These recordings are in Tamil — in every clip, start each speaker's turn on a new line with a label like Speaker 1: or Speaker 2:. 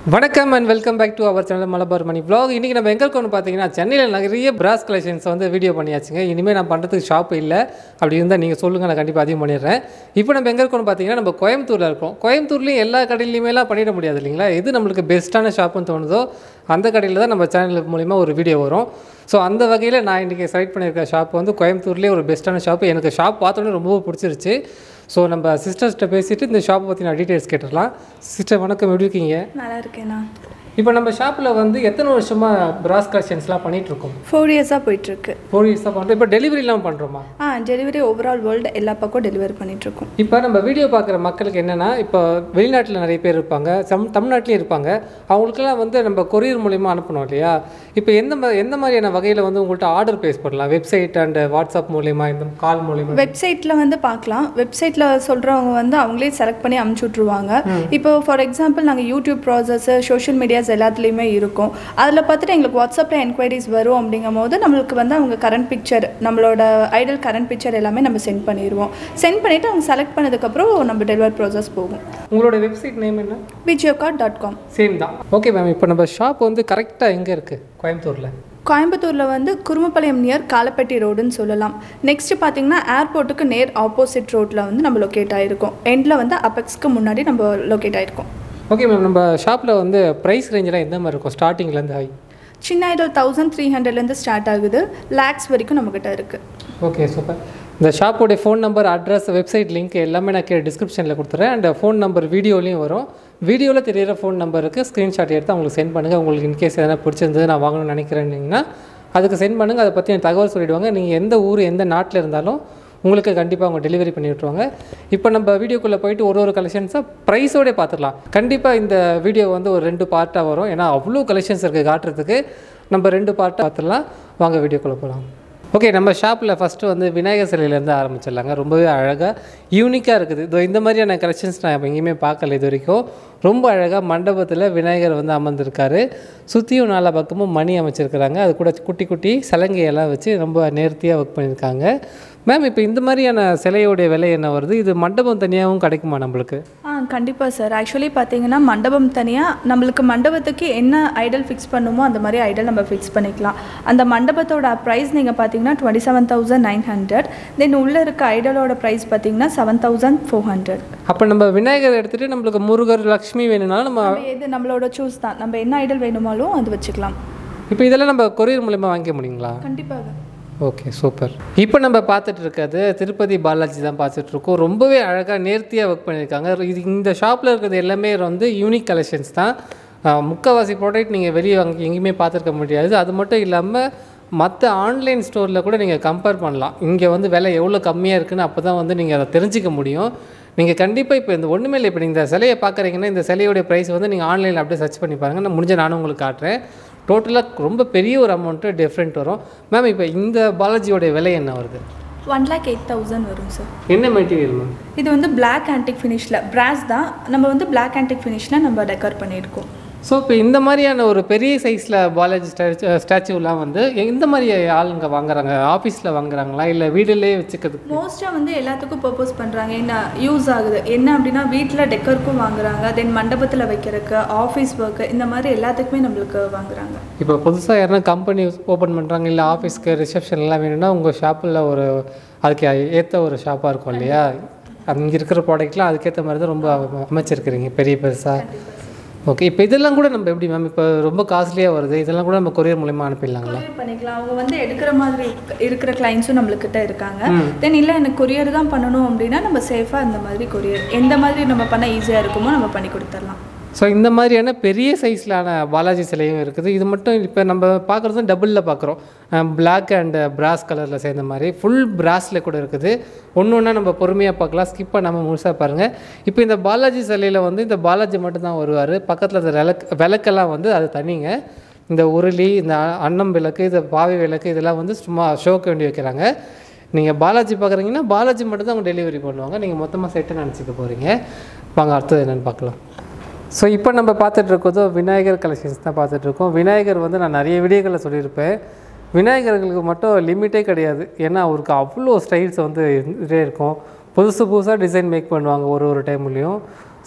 Speaker 1: வணக்கம் and welcome back to our channel Malabar Mani vlog இன்றைக்கி நம்ம எங்கே இருக்கோம்னு பார்த்தீங்கன்னா சென்னையில் நிறைய பிராஸ் கலெக்ஷன்ஸ் வந்து வீடியோ பண்ணியாச்சுங்க இனிமேல் நான் பண்ணுறதுக்கு ஷாப் இல்லை அப்படி இருந்தால் நீங்கள் சொல்லுங்கள் நான் கண்டிப்பாக அதிகம் பண்ணிடுறேன் இப்போ நம்ம எங்கே இருக்கோம்னு பார்த்தீங்கன்னா நம்ம கோயம்புத்தூரில் இருக்கோம் கோயம்புத்தூர்லேயும் எல்லா கடையிலையுமேலாம் பண்ணிட முடியாது இல்லைங்களா எது நம்மளுக்கு பெஸ்ட்டான ஷாப்புன்னு தோணுதோ அந்த கடையில் தான் நம்ம சேனல் மூலிமா ஒரு வீடியோ வரும் ஸோ அந்த வகையில் நான் இன்றைக்கி செலக்ட் பண்ணியிருக்க ஷாப் வந்து கோயம்புத்தூர்லேயே ஒரு பெஸ்ட்டான ஷாப் எனக்கு ஷாப் பார்த்தோன்னே ரொம்ப பிடிச்சிருச்சு ஸோ நம்ம சிஸ்டர்ஸ்கிட்ட பேசிட்டு இந்த ஷாப்பை பற்றி நான் டீட்டெயில்ஸ் கேட்டுடலாம் சிஸ்டர் வணக்கம் எப்படி இருக்கீங்க
Speaker 2: நல்லா இருக்கேண்ணா
Speaker 1: இப்போ நம்ம ஷாப்பில் வந்து எத்தனை வருஷமாக பிராஸ் கலெக்ஷன்ஸ்லாம் பண்ணிட்டு இருக்கோம்
Speaker 2: ஃபோர் இயர்ஸாக போயிட்டுருக்கு
Speaker 1: ஃபோர் இயர்ஸாக பண்ணுறோம் இப்போ டெலிவரிலாம் பண்ணுறோமா
Speaker 2: ஆ டெலிவரி ஓவரால் வேர்ல்டு எல்லா பக்கம் டெலிவரி பண்ணிகிட்ருக்கோம்
Speaker 1: இப்போ நம்ம வீடியோ பார்க்குற மக்களுக்கு என்னென்னா இப்போ வெளிநாட்டில் நிறைய பேர் இருப்பாங்க சம் தமிழ்நாட்டிலையும் இருப்பாங்க அவங்களுக்கெல்லாம் வந்து நம்ம கொரியர் மூலிமா அனுப்பணும் இல்லையா இப்போ எந்த மா எந்த மாதிரியான வகையில் வந்து உங்கள்கிட்ட ஆர்டர் பேஸ் பண்ணலாம் வெப்சைட் அண்ட் வாட்ஸ்அப் மூலிமா இந்த கால் மூலிமா
Speaker 2: வெப்சைட்டில் வந்து பார்க்கலாம் வெப்சைட்டில் சொல்கிறவங்க வந்து அவங்களே செலக்ட் பண்ணி அமுச்சு விட்ருவாங்க இப்போ ஃபார் எக்ஸாம்பிள் நாங்கள் யூடியூப் ப்ராசஸ் சோஷியல் மீடியாஸ் எல்லாத்துலேயுமே இருக்கும் அதில் பார்த்துட்டு எங்களுக்கு வாட்ஸ்அப்பில் என்கொயரிஸ் வரும் அப்படிங்கும் போது நம்மளுக்கு வந்து அவங்க கரண்ட் பிக்சர் நம்மளோட ஐடல் கரண்ட் பிக்சர் எல்லாமே நம்ம சென்ட் பண்ணிடுவோம் சென்ட் பண்ணிவிட்டு அவங்க செலக்ட் பண்ணதுக்கப்புறம் நம்ம டெலிவரி ப்ராசஸ் போகும்
Speaker 1: உங்களோட வெப்சைட் நேம் என்ன
Speaker 2: விஜயோகார்ட் டாட் காம்
Speaker 1: சேம் தான் ஓகே மேம் இப்போ நம்ம ஷாப் வந்து கரெக்டாக எங்கே இருக்குது கோயம்புத்தூரில்
Speaker 2: கோயம்புத்தூரில் வந்து குருமப்பாளையம் நியர் காலப்பட்டி ரோடுன்னு சொல்லலாம் நெக்ஸ்ட் பார்த்தீங்கன்னா ஏர்போர்ட்டுக்கு நேர் ஆப்போசிட் ரோட்டில் வந்து நம்ம லொக்கேட் ஆகிருக்கோம் எண்டில் வந்து அபெக்ஸ்க்கு முன்னாடி நம்ம லொக்கேட் ஆகிருக்கோம்
Speaker 1: ஓகே மேம் நம்ம ஷாப்பில் வந்து ப்ரைஸ் ரேஞ்செலாம் எந்த மாதிரி இருக்கும் ஸ்டார்டிங்லேருந்து ஹை
Speaker 2: சின்ன ஐடல் தௌசண்ட் த்ரீ ஹண்ட்ரட்லேருந்து ஸ்டார்ட் ஆகுது லேக்ஸ் வரைக்கும் நம்மக்கிட்ட இருக்குது
Speaker 1: ஓகே சூப்பர் இந்த ஷாப்போடைய phone number address website link எல்லாமே நான் கீழே டிஸ்கிரிப்ஷனில் கொடுத்துறேன் அண்ட் ஃபோன் நம்பர் வீடியோலையும் வரும் வீடியோவில் தெரியிற ஃபோன் நம்பருக்கு ஸ்க்ரீன்ஷாட் எடுத்து அவங்களுக்கு சென்ட் பண்ணுங்கள் உங்களுக்கு இன்கேஸ் எதனா பிடிச்சிருந்தது நான் வாங்கணும்னு நினைக்கிறேன்னீங்கன்னா அதுக்கு சென்ட் பண்ணுங்கள் அதை பற்றி தகவல் சொல்லிவிடுவாங்க நீங்கள் எந்த ஊர் எந்த நாட்டில் இருந்தாலும் உங்களுக்கு கண்டிப்பாக அவங்க டெலிவரி பண்ணி விட்ருவாங்க இப்போ நம்ம வீடியோக்குள்ளே போயிட்டு ஒரு ஒரு கலெக்ஷன்ஸாக ப்ரைஸோடய பார்த்துடலாம் கண்டிப்பாக இந்த வீடியோ வந்து ஒரு ரெண்டு பார்ட்டாக வரும் ஏன்னா அவ்வளோ கலெக்ஷன்ஸ் இருக்குது காட்டுறதுக்கு நம்ம ரெண்டு பார்ட்டாக பார்த்துடலாம் வாங்க வீடியோக்குள்ளே போகலாம் ஓகே நம்ம ஷாப்பில் ஃபஸ்ட்டு வந்து விநாயகர் சிலையிலேருந்து ஆரம்பிச்சிடலாங்க ரொம்பவே அழகாக யூனிக்காக இருக்குது இதோ இந்த மாதிரியான கலெக்ஷன்ஸ் நான் எங்கேயுமே பார்க்கல இது வரைக்கும் ரொம்ப அழகாக மண்டபத்தில் விநாயகர் வந்து அமர்ந்திருக்காரு சுற்றியும் நாலா பக்கமும் மணி அமைச்சிருக்கிறாங்க அது கூட குட்டி குட்டி சலங்கையெல்லாம் வச்சு ரொம்ப நேர்த்தியாக ஒர்க் பண்ணியிருக்காங்க மேம் இப்போ இந்த மாதிரியான சிலையோடைய விலை என்ன வருது இது மண்டபம் தனியாகவும் கிடைக்குமா நம்மளுக்கு
Speaker 2: ஆ கண்டிப்பாக சார் ஆக்சுவலி பார்த்தீங்கன்னா மண்டபம் தனியாக நம்மளுக்கு மண்டபத்துக்கு என்ன ஐடல் ஃபிக்ஸ் பண்ணுமோ அந்த மாதிரி ஐடல் நம்ம ஃபிக்ஸ் பண்ணிக்கலாம் அந்த மண்டபத்தோட ப்ரைஸ் நீங்கள் பார்த்தீங்கன்னா twenty seven thousand nine hundred then உள்ளே இருக்க ஐடலோட ப்ரைஸ் பார்த்தீங்கன்னா செவன் தௌசண்ட் ஃபோர் ஹண்ட்ரட்
Speaker 1: அப்போ நம்ம விநாயகர் எடுத்துகிட்டு நம்மளுக்கு முருகர் லக்ஷ்மி வேணும்னாலும் நம்ம
Speaker 2: எது நம்மளோட சூஸ் தான் நம்ம என்ன ஐடல் வேணுமாலும் அது வச்சுக்கலாம்
Speaker 1: இப்போ இதெல்லாம் நம்ம கொரியர் மூலிமா வாங்கிக்க முடியுங்களா
Speaker 2: கண்டிப்பாக
Speaker 1: ஓகே சூப்பர் இப்போ நம்ம பார்த்துட்டு இருக்கிறது திருப்பதி பாலாஜி தான் பார்த்துட்டு இருக்கோம் ரொம்பவே அழகாக நேர்த்தியாக ஒர்க் பண்ணியிருக்காங்க இது இந்த ஷாப்பில் இருக்கிறது எல்லாமே வந்து யூனிக் கலெக்ஷன்ஸ் தான் ஆஹ் முக்கால்வாசி ப்ராடக்ட் நீங்கள் வெளியே வாங்கி எங்கேயுமே பார்த்துருக்க முடியாது அது மட்டும் இல்லாமல் மற்ற ஆன்லைன் ஸ்டோரில் கூட நீங்கள் கம்பேர் பண்ணலாம் இங்கே வந்து விலை எவ்வளோ கம்மியாக இருக்குன்னு அப்போ தான் வந்து நீங்கள் அதை தெரிஞ்சிக்க முடியும் நீங்கள் கண்டிப்பாக இப்போ இந்த ஒன்றுமே இல்லை இப்போ நீங்கள் இந்த சிலையை பார்க்குறீங்கன்னா இந்த சிலையோடைய ப்ரைஸ் வந்து நீங்கள் ஆன்லைனில் அப்படியே சர்ச் பண்ணி பாருங்கள் நான் முடிஞ்ச நானும் உங்களுக்கு காட்டுறேன் டோட்டலாக ரொம்ப பெரிய ஒரு அமௌண்ட்டு டிஃப்ரெண்ட் வரும் மேம் இப்போ இந்த பாலாஜியோடைய விலை என்ன வருது
Speaker 2: ஒன் லேக் எயிட் தௌசண்ட் வரும் சார்
Speaker 1: என்ன மெட்டீரியல் மேம்
Speaker 2: இது வந்து பிளாக் ஆன்டிக் ஃபினிஷில் பிராஸ் தான் நம்ம வந்து பிளாக் ஆன்டிக் ஃபினிஷில் நம்ம டெக்கர் பண்ணியிருக்கோம்
Speaker 1: ஸோ இப்போ இந்த மாதிரியான ஒரு பெரிய சைஸில் பாலாஜி ஸ்டாச்சு ஸ்டாச்சுலாம் வந்து எந்த மாதிரி ஆளுங்க வாங்குறாங்க ஆஃபீஸில் வாங்குறாங்களா இல்லை வீடுலேயே வச்சுக்கிறதுக்கு
Speaker 2: மோஸ்ட்டாக வந்து எல்லாத்துக்கும் பர்பஸ் பண்ணுறாங்க என்ன யூஸ் ஆகுது என்ன அப்படின்னா வீட்டில் டெக்கருக்கும் வாங்குறாங்க தென் மண்டபத்தில் வைக்கிறதுக்கு ஆஃபீஸ் ஒர்க்கு இந்த மாதிரி எல்லாத்துக்குமே நம்மளுக்கு வாங்குறாங்க
Speaker 1: இப்போ புதுசாக யாருன்னா கம்பெனி ஓப்பன் பண்ணுறாங்க இல்லை ஆஃபீஸ்க்கு ரிசப்ஷன் எல்லாம் வேணும்னா உங்கள் ஷாப்பில் ஒரு அதுக்கு ஏற்ற ஒரு ஷாப்பாக இருக்கும் இல்லையா அங்கே இருக்கிற ப்ராடக்ட்லாம் அதுக்கேற்ற மாதிரி தான் ரொம்ப அமைச்சிருக்கிறீங்க பெரிய பெருசாக ஓகே இப்போ இதெல்லாம் கூட நம்ம எப்படி மேம் இப்போ ரொம்ப காஸ்ட்லியாக வருது இதெல்லாம் கூட நம்ம கொரியர் மூலயமா அனுப்பிடலாங்களா
Speaker 2: கொரியர் பண்ணிக்கலாம் அவங்க வந்து எடுக்கிற மாதிரி இருக்க- இருக்கிற கிளைண்ட்ஸும் நம்மளுக்கிட்ட இருக்காங்க தென் இல்லை எனக்கு கொரியர் தான் பண்ணணும் அப்படின்னா நம்ம சேஃபாக இந்த மாதிரி கொரியர் எந்த மாதிரி நம்ம பண்ண ஈஸியாக இருக்குமோ நம்ம பண்ணி கொடுத்துடலாம்
Speaker 1: ஸோ இந்த மாதிரியான பெரிய சைஸ்லான பாலாஜி சிலையும் இருக்குது இது மட்டும் இப்போ நம்ம பார்க்குறது டபுளில் பார்க்குறோம் பிளாக் அண்ட் பிராஸ் கலரில் சேர்ந்த மாதிரி ஃபுல் பிராஸில் கூட இருக்குது ஒன்று ஒன்றா நம்ம பொறுமையாக பார்க்கலாம் ஸ்கிப் பண்ணாமல் முழுசாக பாருங்கள் இப்போ இந்த பாலாஜி சிலையில் வந்து இந்த பாலாஜி மட்டும்தான் வருவார் பக்கத்தில் இந்த விளக்கு விளக்கெல்லாம் வந்து அது தனிங்க இந்த உருளி இந்த அ- அன்னம் விளக்கு இந்த பாவை விளக்கு இதெல்லாம் வந்து சும்மா ஷோக்கு வேண்டி வைக்கிறாங்க நீங்கள் பாலாஜி பார்க்குறீங்கன்னா பாலாஜி மட்டும் தான் அவங்க டெலிவரி பண்ணுவாங்க நீங்கள் மொத்தமாக செட்டு நினச்சிக்க போகிறீங்க வாங்க அடுத்தது என்னென்னு பார்க்கலாம் ஸோ இப்போ நம்ம பார்த்துட்டு இருக்கிறதோ விநாயகர் கலெக்ஷன்ஸ் தான் பார்த்துட்டு இருக்கோம் விநாயகர் வந்து நான் நிறைய வீடியோக்களில் சொல்லியிருப்பேன் விநாயகர்களுக்கு மட்டும் லிமிட்டே கிடையாது ஏன்னா அவருக்கு அவ்வளோ ஸ்டைல்ஸ் வந்து இருந்துகிட்டே இருக்கும் புதுசு புதுசாக டிசைன் மேக் பண்ணுவாங்க ஒரு ஒரு டைம்லேயும்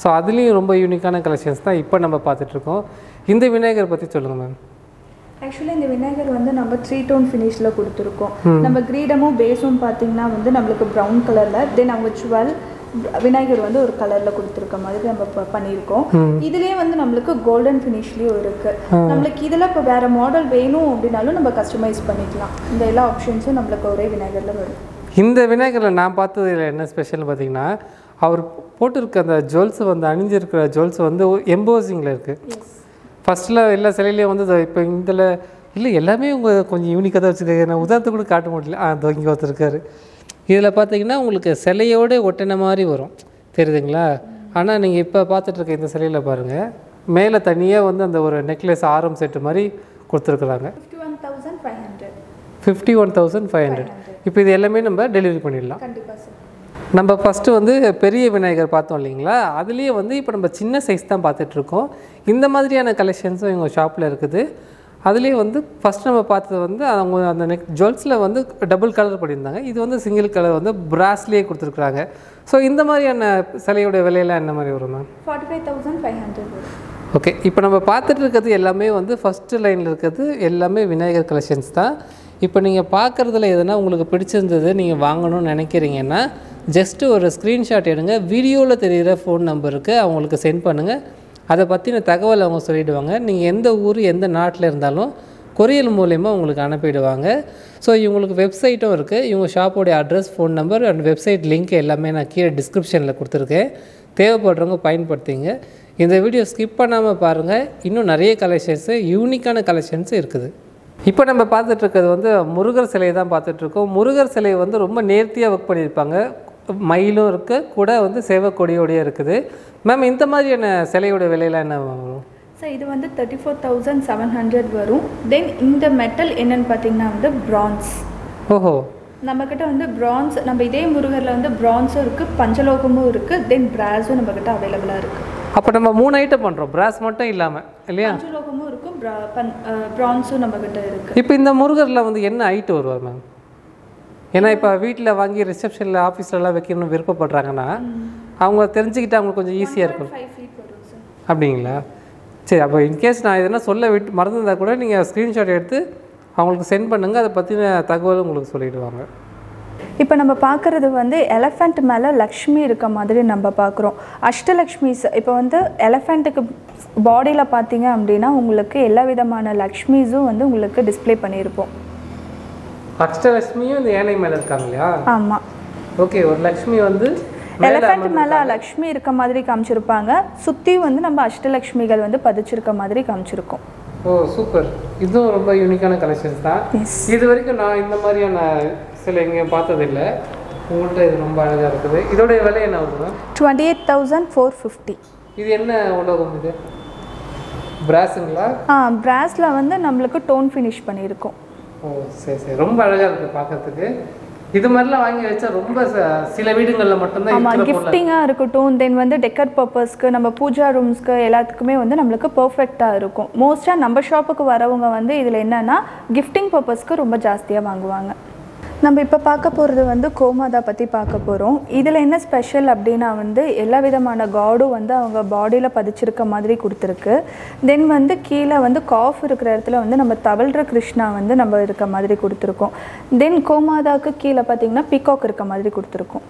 Speaker 1: ஸோ அதுலேயும் ரொம்ப யூனிக்கான கலெக்ஷன்ஸ் தான் இப்போ நம்ம பார்த்துட்ருக்கோம் இந்த விநாயகர் பற்றி சொல்லுங்கள் மேம்
Speaker 2: ஆக்சுவலி இந்த விநாயகர் வந்து நம்ம த்ரீ டோன் ஃபினிஷில் கொடுத்துருக்கோம் நம்ம கிரீடமும் பேஸும் பார்த்தீங்கன்னா வந்து நம்மளுக்கு ப்ரௌன் கலரில் தென் அவங்க ஜுவல் விநாயகர் வந்து ஒரு கலரில் கொடுத்துருக்க மாதிரி நம்ம ப- பண்ணியிருக்கோம் இதுலேயே வந்து நம்மளுக்கு கோல்டன் ஃபினிஷ்லேயும் இருக்குது நம்மளுக்கு இதில் இப்போ வேறு மாடல் வேணும் அப்படின்னாலும் நம்ம கஸ்டமைஸ் பண்ணிக்கலாம் இந்த எல்லா ஆப்ஷன்ஸும் நம்மளுக்கு ஒரே விநாயகரில் வரும்
Speaker 1: இந்த விநாயகரில் நான் பார்த்ததுல என்ன ஸ்பெஷல்னு பார்த்தீங்கன்னா அவர் போட்டிருக்க அந்த ஜுவல்ஸ் வந்து அணிஞ்சிருக்கிற ஜுவல்ஸ் வந்து எம்போசிங்கில் இருக்குது ஃபஸ்ட்டில் எல்லா சிலையிலையும் வந்து இப்போ இதில் இல்லை எல்லாமே உங்கள் கொஞ்சம் யூனிக்காக தான் வச்சுருக்காங்க நான் உதாரணத்துக்கு கூட காட்ட முடியல ஆ இதோ இங்கே ஒருத்தர் இருக்காரு இதில் பார்த்தீங்கன்னா உங்களுக்கு சிலையோட ஒட்டின மாதிரி வரும் தெரியுதுங்களா ஆனால் நீங்கள் இப்போ பார்த்துட்டு இருக்க இந்த சிலையில் பாருங்கள் மேலே தனியாக வந்து அந்த ஒரு நெக்லஸ் ஆரம் செட்டு மாதிரி கொடுத்துருக்குறாங்க
Speaker 2: fifty one thousand five hundred
Speaker 1: fifty one thousand five hundred இப்போ இது எல்லாமே நம்ம டெலிவரி பண்ணிடலாம்
Speaker 2: கண்டிப்பாக சார்
Speaker 1: நம்ம ஃபஸ்ட்டு வந்து பெரிய விநாயகர் பார்த்தோம் இல்லைங்களா அதுலேயே வந்து இப்போ நம்ம சின்ன சைஸ் தான் பார்த்துட்ருக்கோம் இந்த மாதிரியான கலெக்ஷன்ஸும் எங்கள் ஷாப்பில் இருக்குது அதுலேயே வந்து ஃபஸ்ட் நம்ம பார்த்தது வந்து அவங்க அந்த நெக் ஜுவல்ஸில் வந்து டபுள் கலர் பண்ணியிருந்தாங்க இது வந்து சிங்கிள் கலர் வந்து பிராஸ்லேயே கொடுத்துருக்குறாங்க ஸோ இந்த மாதிரியான சிலையோட விலையெல்லாம் என்ன மாதிரி வரும் ma'am
Speaker 2: forty five thousand five hundred வரும்
Speaker 1: ஓகே இப்போ நம்ம பார்த்துட்டு இருக்கிறது எல்லாமே வந்து ஃபஸ்ட்டு லைனில் இருக்கிறது எல்லாமே விநாயகர் கலெக்ஷன்ஸ் தான் இப்போ நீங்கள் பார்க்குறதுல எதுனா உங்களுக்கு பிடிச்சிருந்தது நீங்கள் வாங்கணும்னு நினைக்கிறீங்கன்னா ஜஸ்ட்டு ஒரு ஸ்க்ரீன்ஷாட் எடுங்க வீடியோவில் தெரிகிற ஃபோன் நம்பருக்கு அவங்களுக்கு சென்ட் பண்ணுங்கள் அதை பற்றின தகவல் அவங்க சொல்லிவிடுவாங்க நீங்கள் எந்த ஊர் எந்த நாட்டில் இருந்தாலும் கொரியல் மூலயமா உங்களுக்கு அனுப்பிடுவாங்க ஸோ இவங்களுக்கு வெப்சைட்டும் இருக்குது இவங்க ஷாப்போடைய address phone number and website link எல்லாமே நான் கீழே டிஸ்கிரிப்ஷனில் கொடுத்துருக்கேன் தேவைப்படுறவங்க பயன்படுத்திங்க இந்த வீடியோ ஸ்கிப் பண்ணாமல் பாருங்கள் இன்னும் நிறைய கலெக்ஷன்ஸு யூனிக்கான கலெக்ஷன்ஸ் இருக்குது இப்போ நம்ம பார்த்துட்டு இருக்கிறது வந்து முருகர் சிலையை தான் பார்த்துட்ருக்கோம் முருகர் சிலை வந்து ரொம்ப நேர்த்தியாக ஒர்க் பண்ணியிருப்பாங்க மயிலும் இருக்குது கூட வந்து சேவக்கொடியோடய இருக்குது மேம் இந்த மாதிரியான சிலையோட விலையெல்லாம் என்ன வரும்
Speaker 2: சார் இது வந்து thirty four thousand seven hundred வரும் தென் இந்த மெட்டல் என்னன்னு பார்த்தீங்கன்னா வந்து பிரான்ஸ்
Speaker 1: ஓஹோ
Speaker 2: நம்மக்கிட்ட வந்து பிரான்ஸ் நம்ம இதே முருகரில் வந்து பிரான்ஸும் இருக்குது பஞ்சலோகமும் இருக்குது தென் பிராஸும் நம்மக்கிட்ட அவைலபிளாக இருக்குது
Speaker 1: அப்போ நம்ம மூணு ஐட்டம் பண்ணுறோம் பிராஸ் மட்டும் இல்லாமல் இல்லையா
Speaker 2: பஞ்சலோகமும் இருக்கும் பிரான்ஸும் நம்மக்கிட்ட இருக்குது
Speaker 1: இப்போ இந்த முருகரில் வந்து என்ன ஐட்டு வருவார் மேம் ஏன்னா இப்போ வீட்டில் வாங்கி ரிசப்ஷனில் ஆஃபீஸ்லலாம் வைக்கணும்னு விருப்பப்படுறாங்கன்னா அவங்க தெரிஞ்சுக்கிட்டு அவங்களுக்கு கொஞ்சம் ஈஸியாக இருக்கும்
Speaker 2: ஃபைவ் ஃபீட் வரும் சார்
Speaker 1: அப்படிங்களா சரி அப்போ இன்கேஸ் நான் எதனா சொல்ல விட்டு மறந்துருந்தா கூட நீங்கள் ஸ்க்ரீன்ஷாட் எடுத்து அவங்களுக்கு சென்ட் பண்ணுங்கள் அதை பற்றின தகவல் உங்களுக்கு சொல்லிடுவாங்க
Speaker 2: இப்போ நம்ம பார்க்குறது வந்து எலஃபண்ட் மேலே லக்ஷ்மி இருக்க மாதிரி நம்ம பார்க்குறோம் அஷ்டலக்ஷ்மிஸ் இப்போ வந்து எலஃபண்ட்டுக்கு பாடியில் பார்த்தீங்க அப்படின்னா உங்களுக்கு எல்லா விதமான லக்ஷ்மிஸும் வந்து உங்களுக்கு டிஸ்ப்ளே பண்ணியிருப்போம்
Speaker 1: அஷ்டலட்சுமியும் இந்த யானை மேலே இருக்காங்க இல்லையா
Speaker 2: ஆமாம்
Speaker 1: ஓகே ஒரு லக்ஷ்மி வந்து மேலே
Speaker 2: எலஃபண்ட் மேலே லக்ஷ்மி இருக்க மாதிரி காமிச்சிருப்பாங்க சுற்றி வந்து நம்ம அஷ்டலக்ஷ்மிகள் வந்து பதிச்சிருக்க மாதிரி காமிச்சிருக்கோம்
Speaker 1: ஓ சூப்பர் இதுவும் ரொம்ப யூனிக்கான கலெக்ஷன்ஸ் தான்
Speaker 2: எஸ்
Speaker 1: இது வரைக்கும் நான் இந்த மாதிரியான சில எங்கேயும் பார்த்ததில்லை உங்கள்கிட்ட இது ரொம்ப அழகாக இருக்குது இதோடைய விலை என்ன வருது ma'am
Speaker 2: twenty eight thousand four fifty
Speaker 1: இது என்ன உலோகம் இது பிராஸுங்களா
Speaker 2: ஆ பிராஸில் வந்து நம்மளுக்கு டோன் ஃபினிஷ் பண்ணியிருக்கோம்
Speaker 1: ஓ சரி சரி ரொம்ப அழகாக இருக்குது பார்க்கறதுக்கு இது மாதிரிலாம் வாங்கி வச்சா ரொம்ப ச- சில வீடுங்களில் மட்டும்தான்
Speaker 2: ஆமாம்
Speaker 1: இருக்கிற பொருள்
Speaker 2: கிஃப்டிங்காக இருக்கட்டும் தென் வந்து டெக்கர் பர்பஸ்க்கு நம்ம பூஜா ரூம்ஸ்க்கு எல்லாத்துக்குமே வந்து நம்மளுக்கு பர்ஃபெக்டாக இருக்கும் மோஸ்ட்டாக நம்ம ஷாப்புக்கு வரவங்க வந்து இதில் என்னென்னா கிஃப்டிங் பர்பஸ்க்கு ரொம்ப ஜாஸ்தியாக வாங்குவாங்க நம்ம இப்போ பார்க்க போகிறது வந்து கோமாதா பற்றி பார்க்க போகிறோம் இதில் என்ன ஸ்பெஷல் அப்படின்னா வந்து எல்லா விதமான காடும் வந்து அவங்க பாடியில் பதிச்சிருக்க மாதிரி கொடுத்துருக்கு தென் வந்து கீழே வந்து காஃப் இருக்கிற இடத்துல வந்து நம்ம தவழ்ற கிருஷ்ணா வந்து நம்ம இருக்க மாதிரி கொடுத்துருக்கோம் தென் கோமாதாக்கு கீழே பார்த்தீங்கன்னா பீகாக் இருக்க மாதிரி கொடுத்துருக்கோம்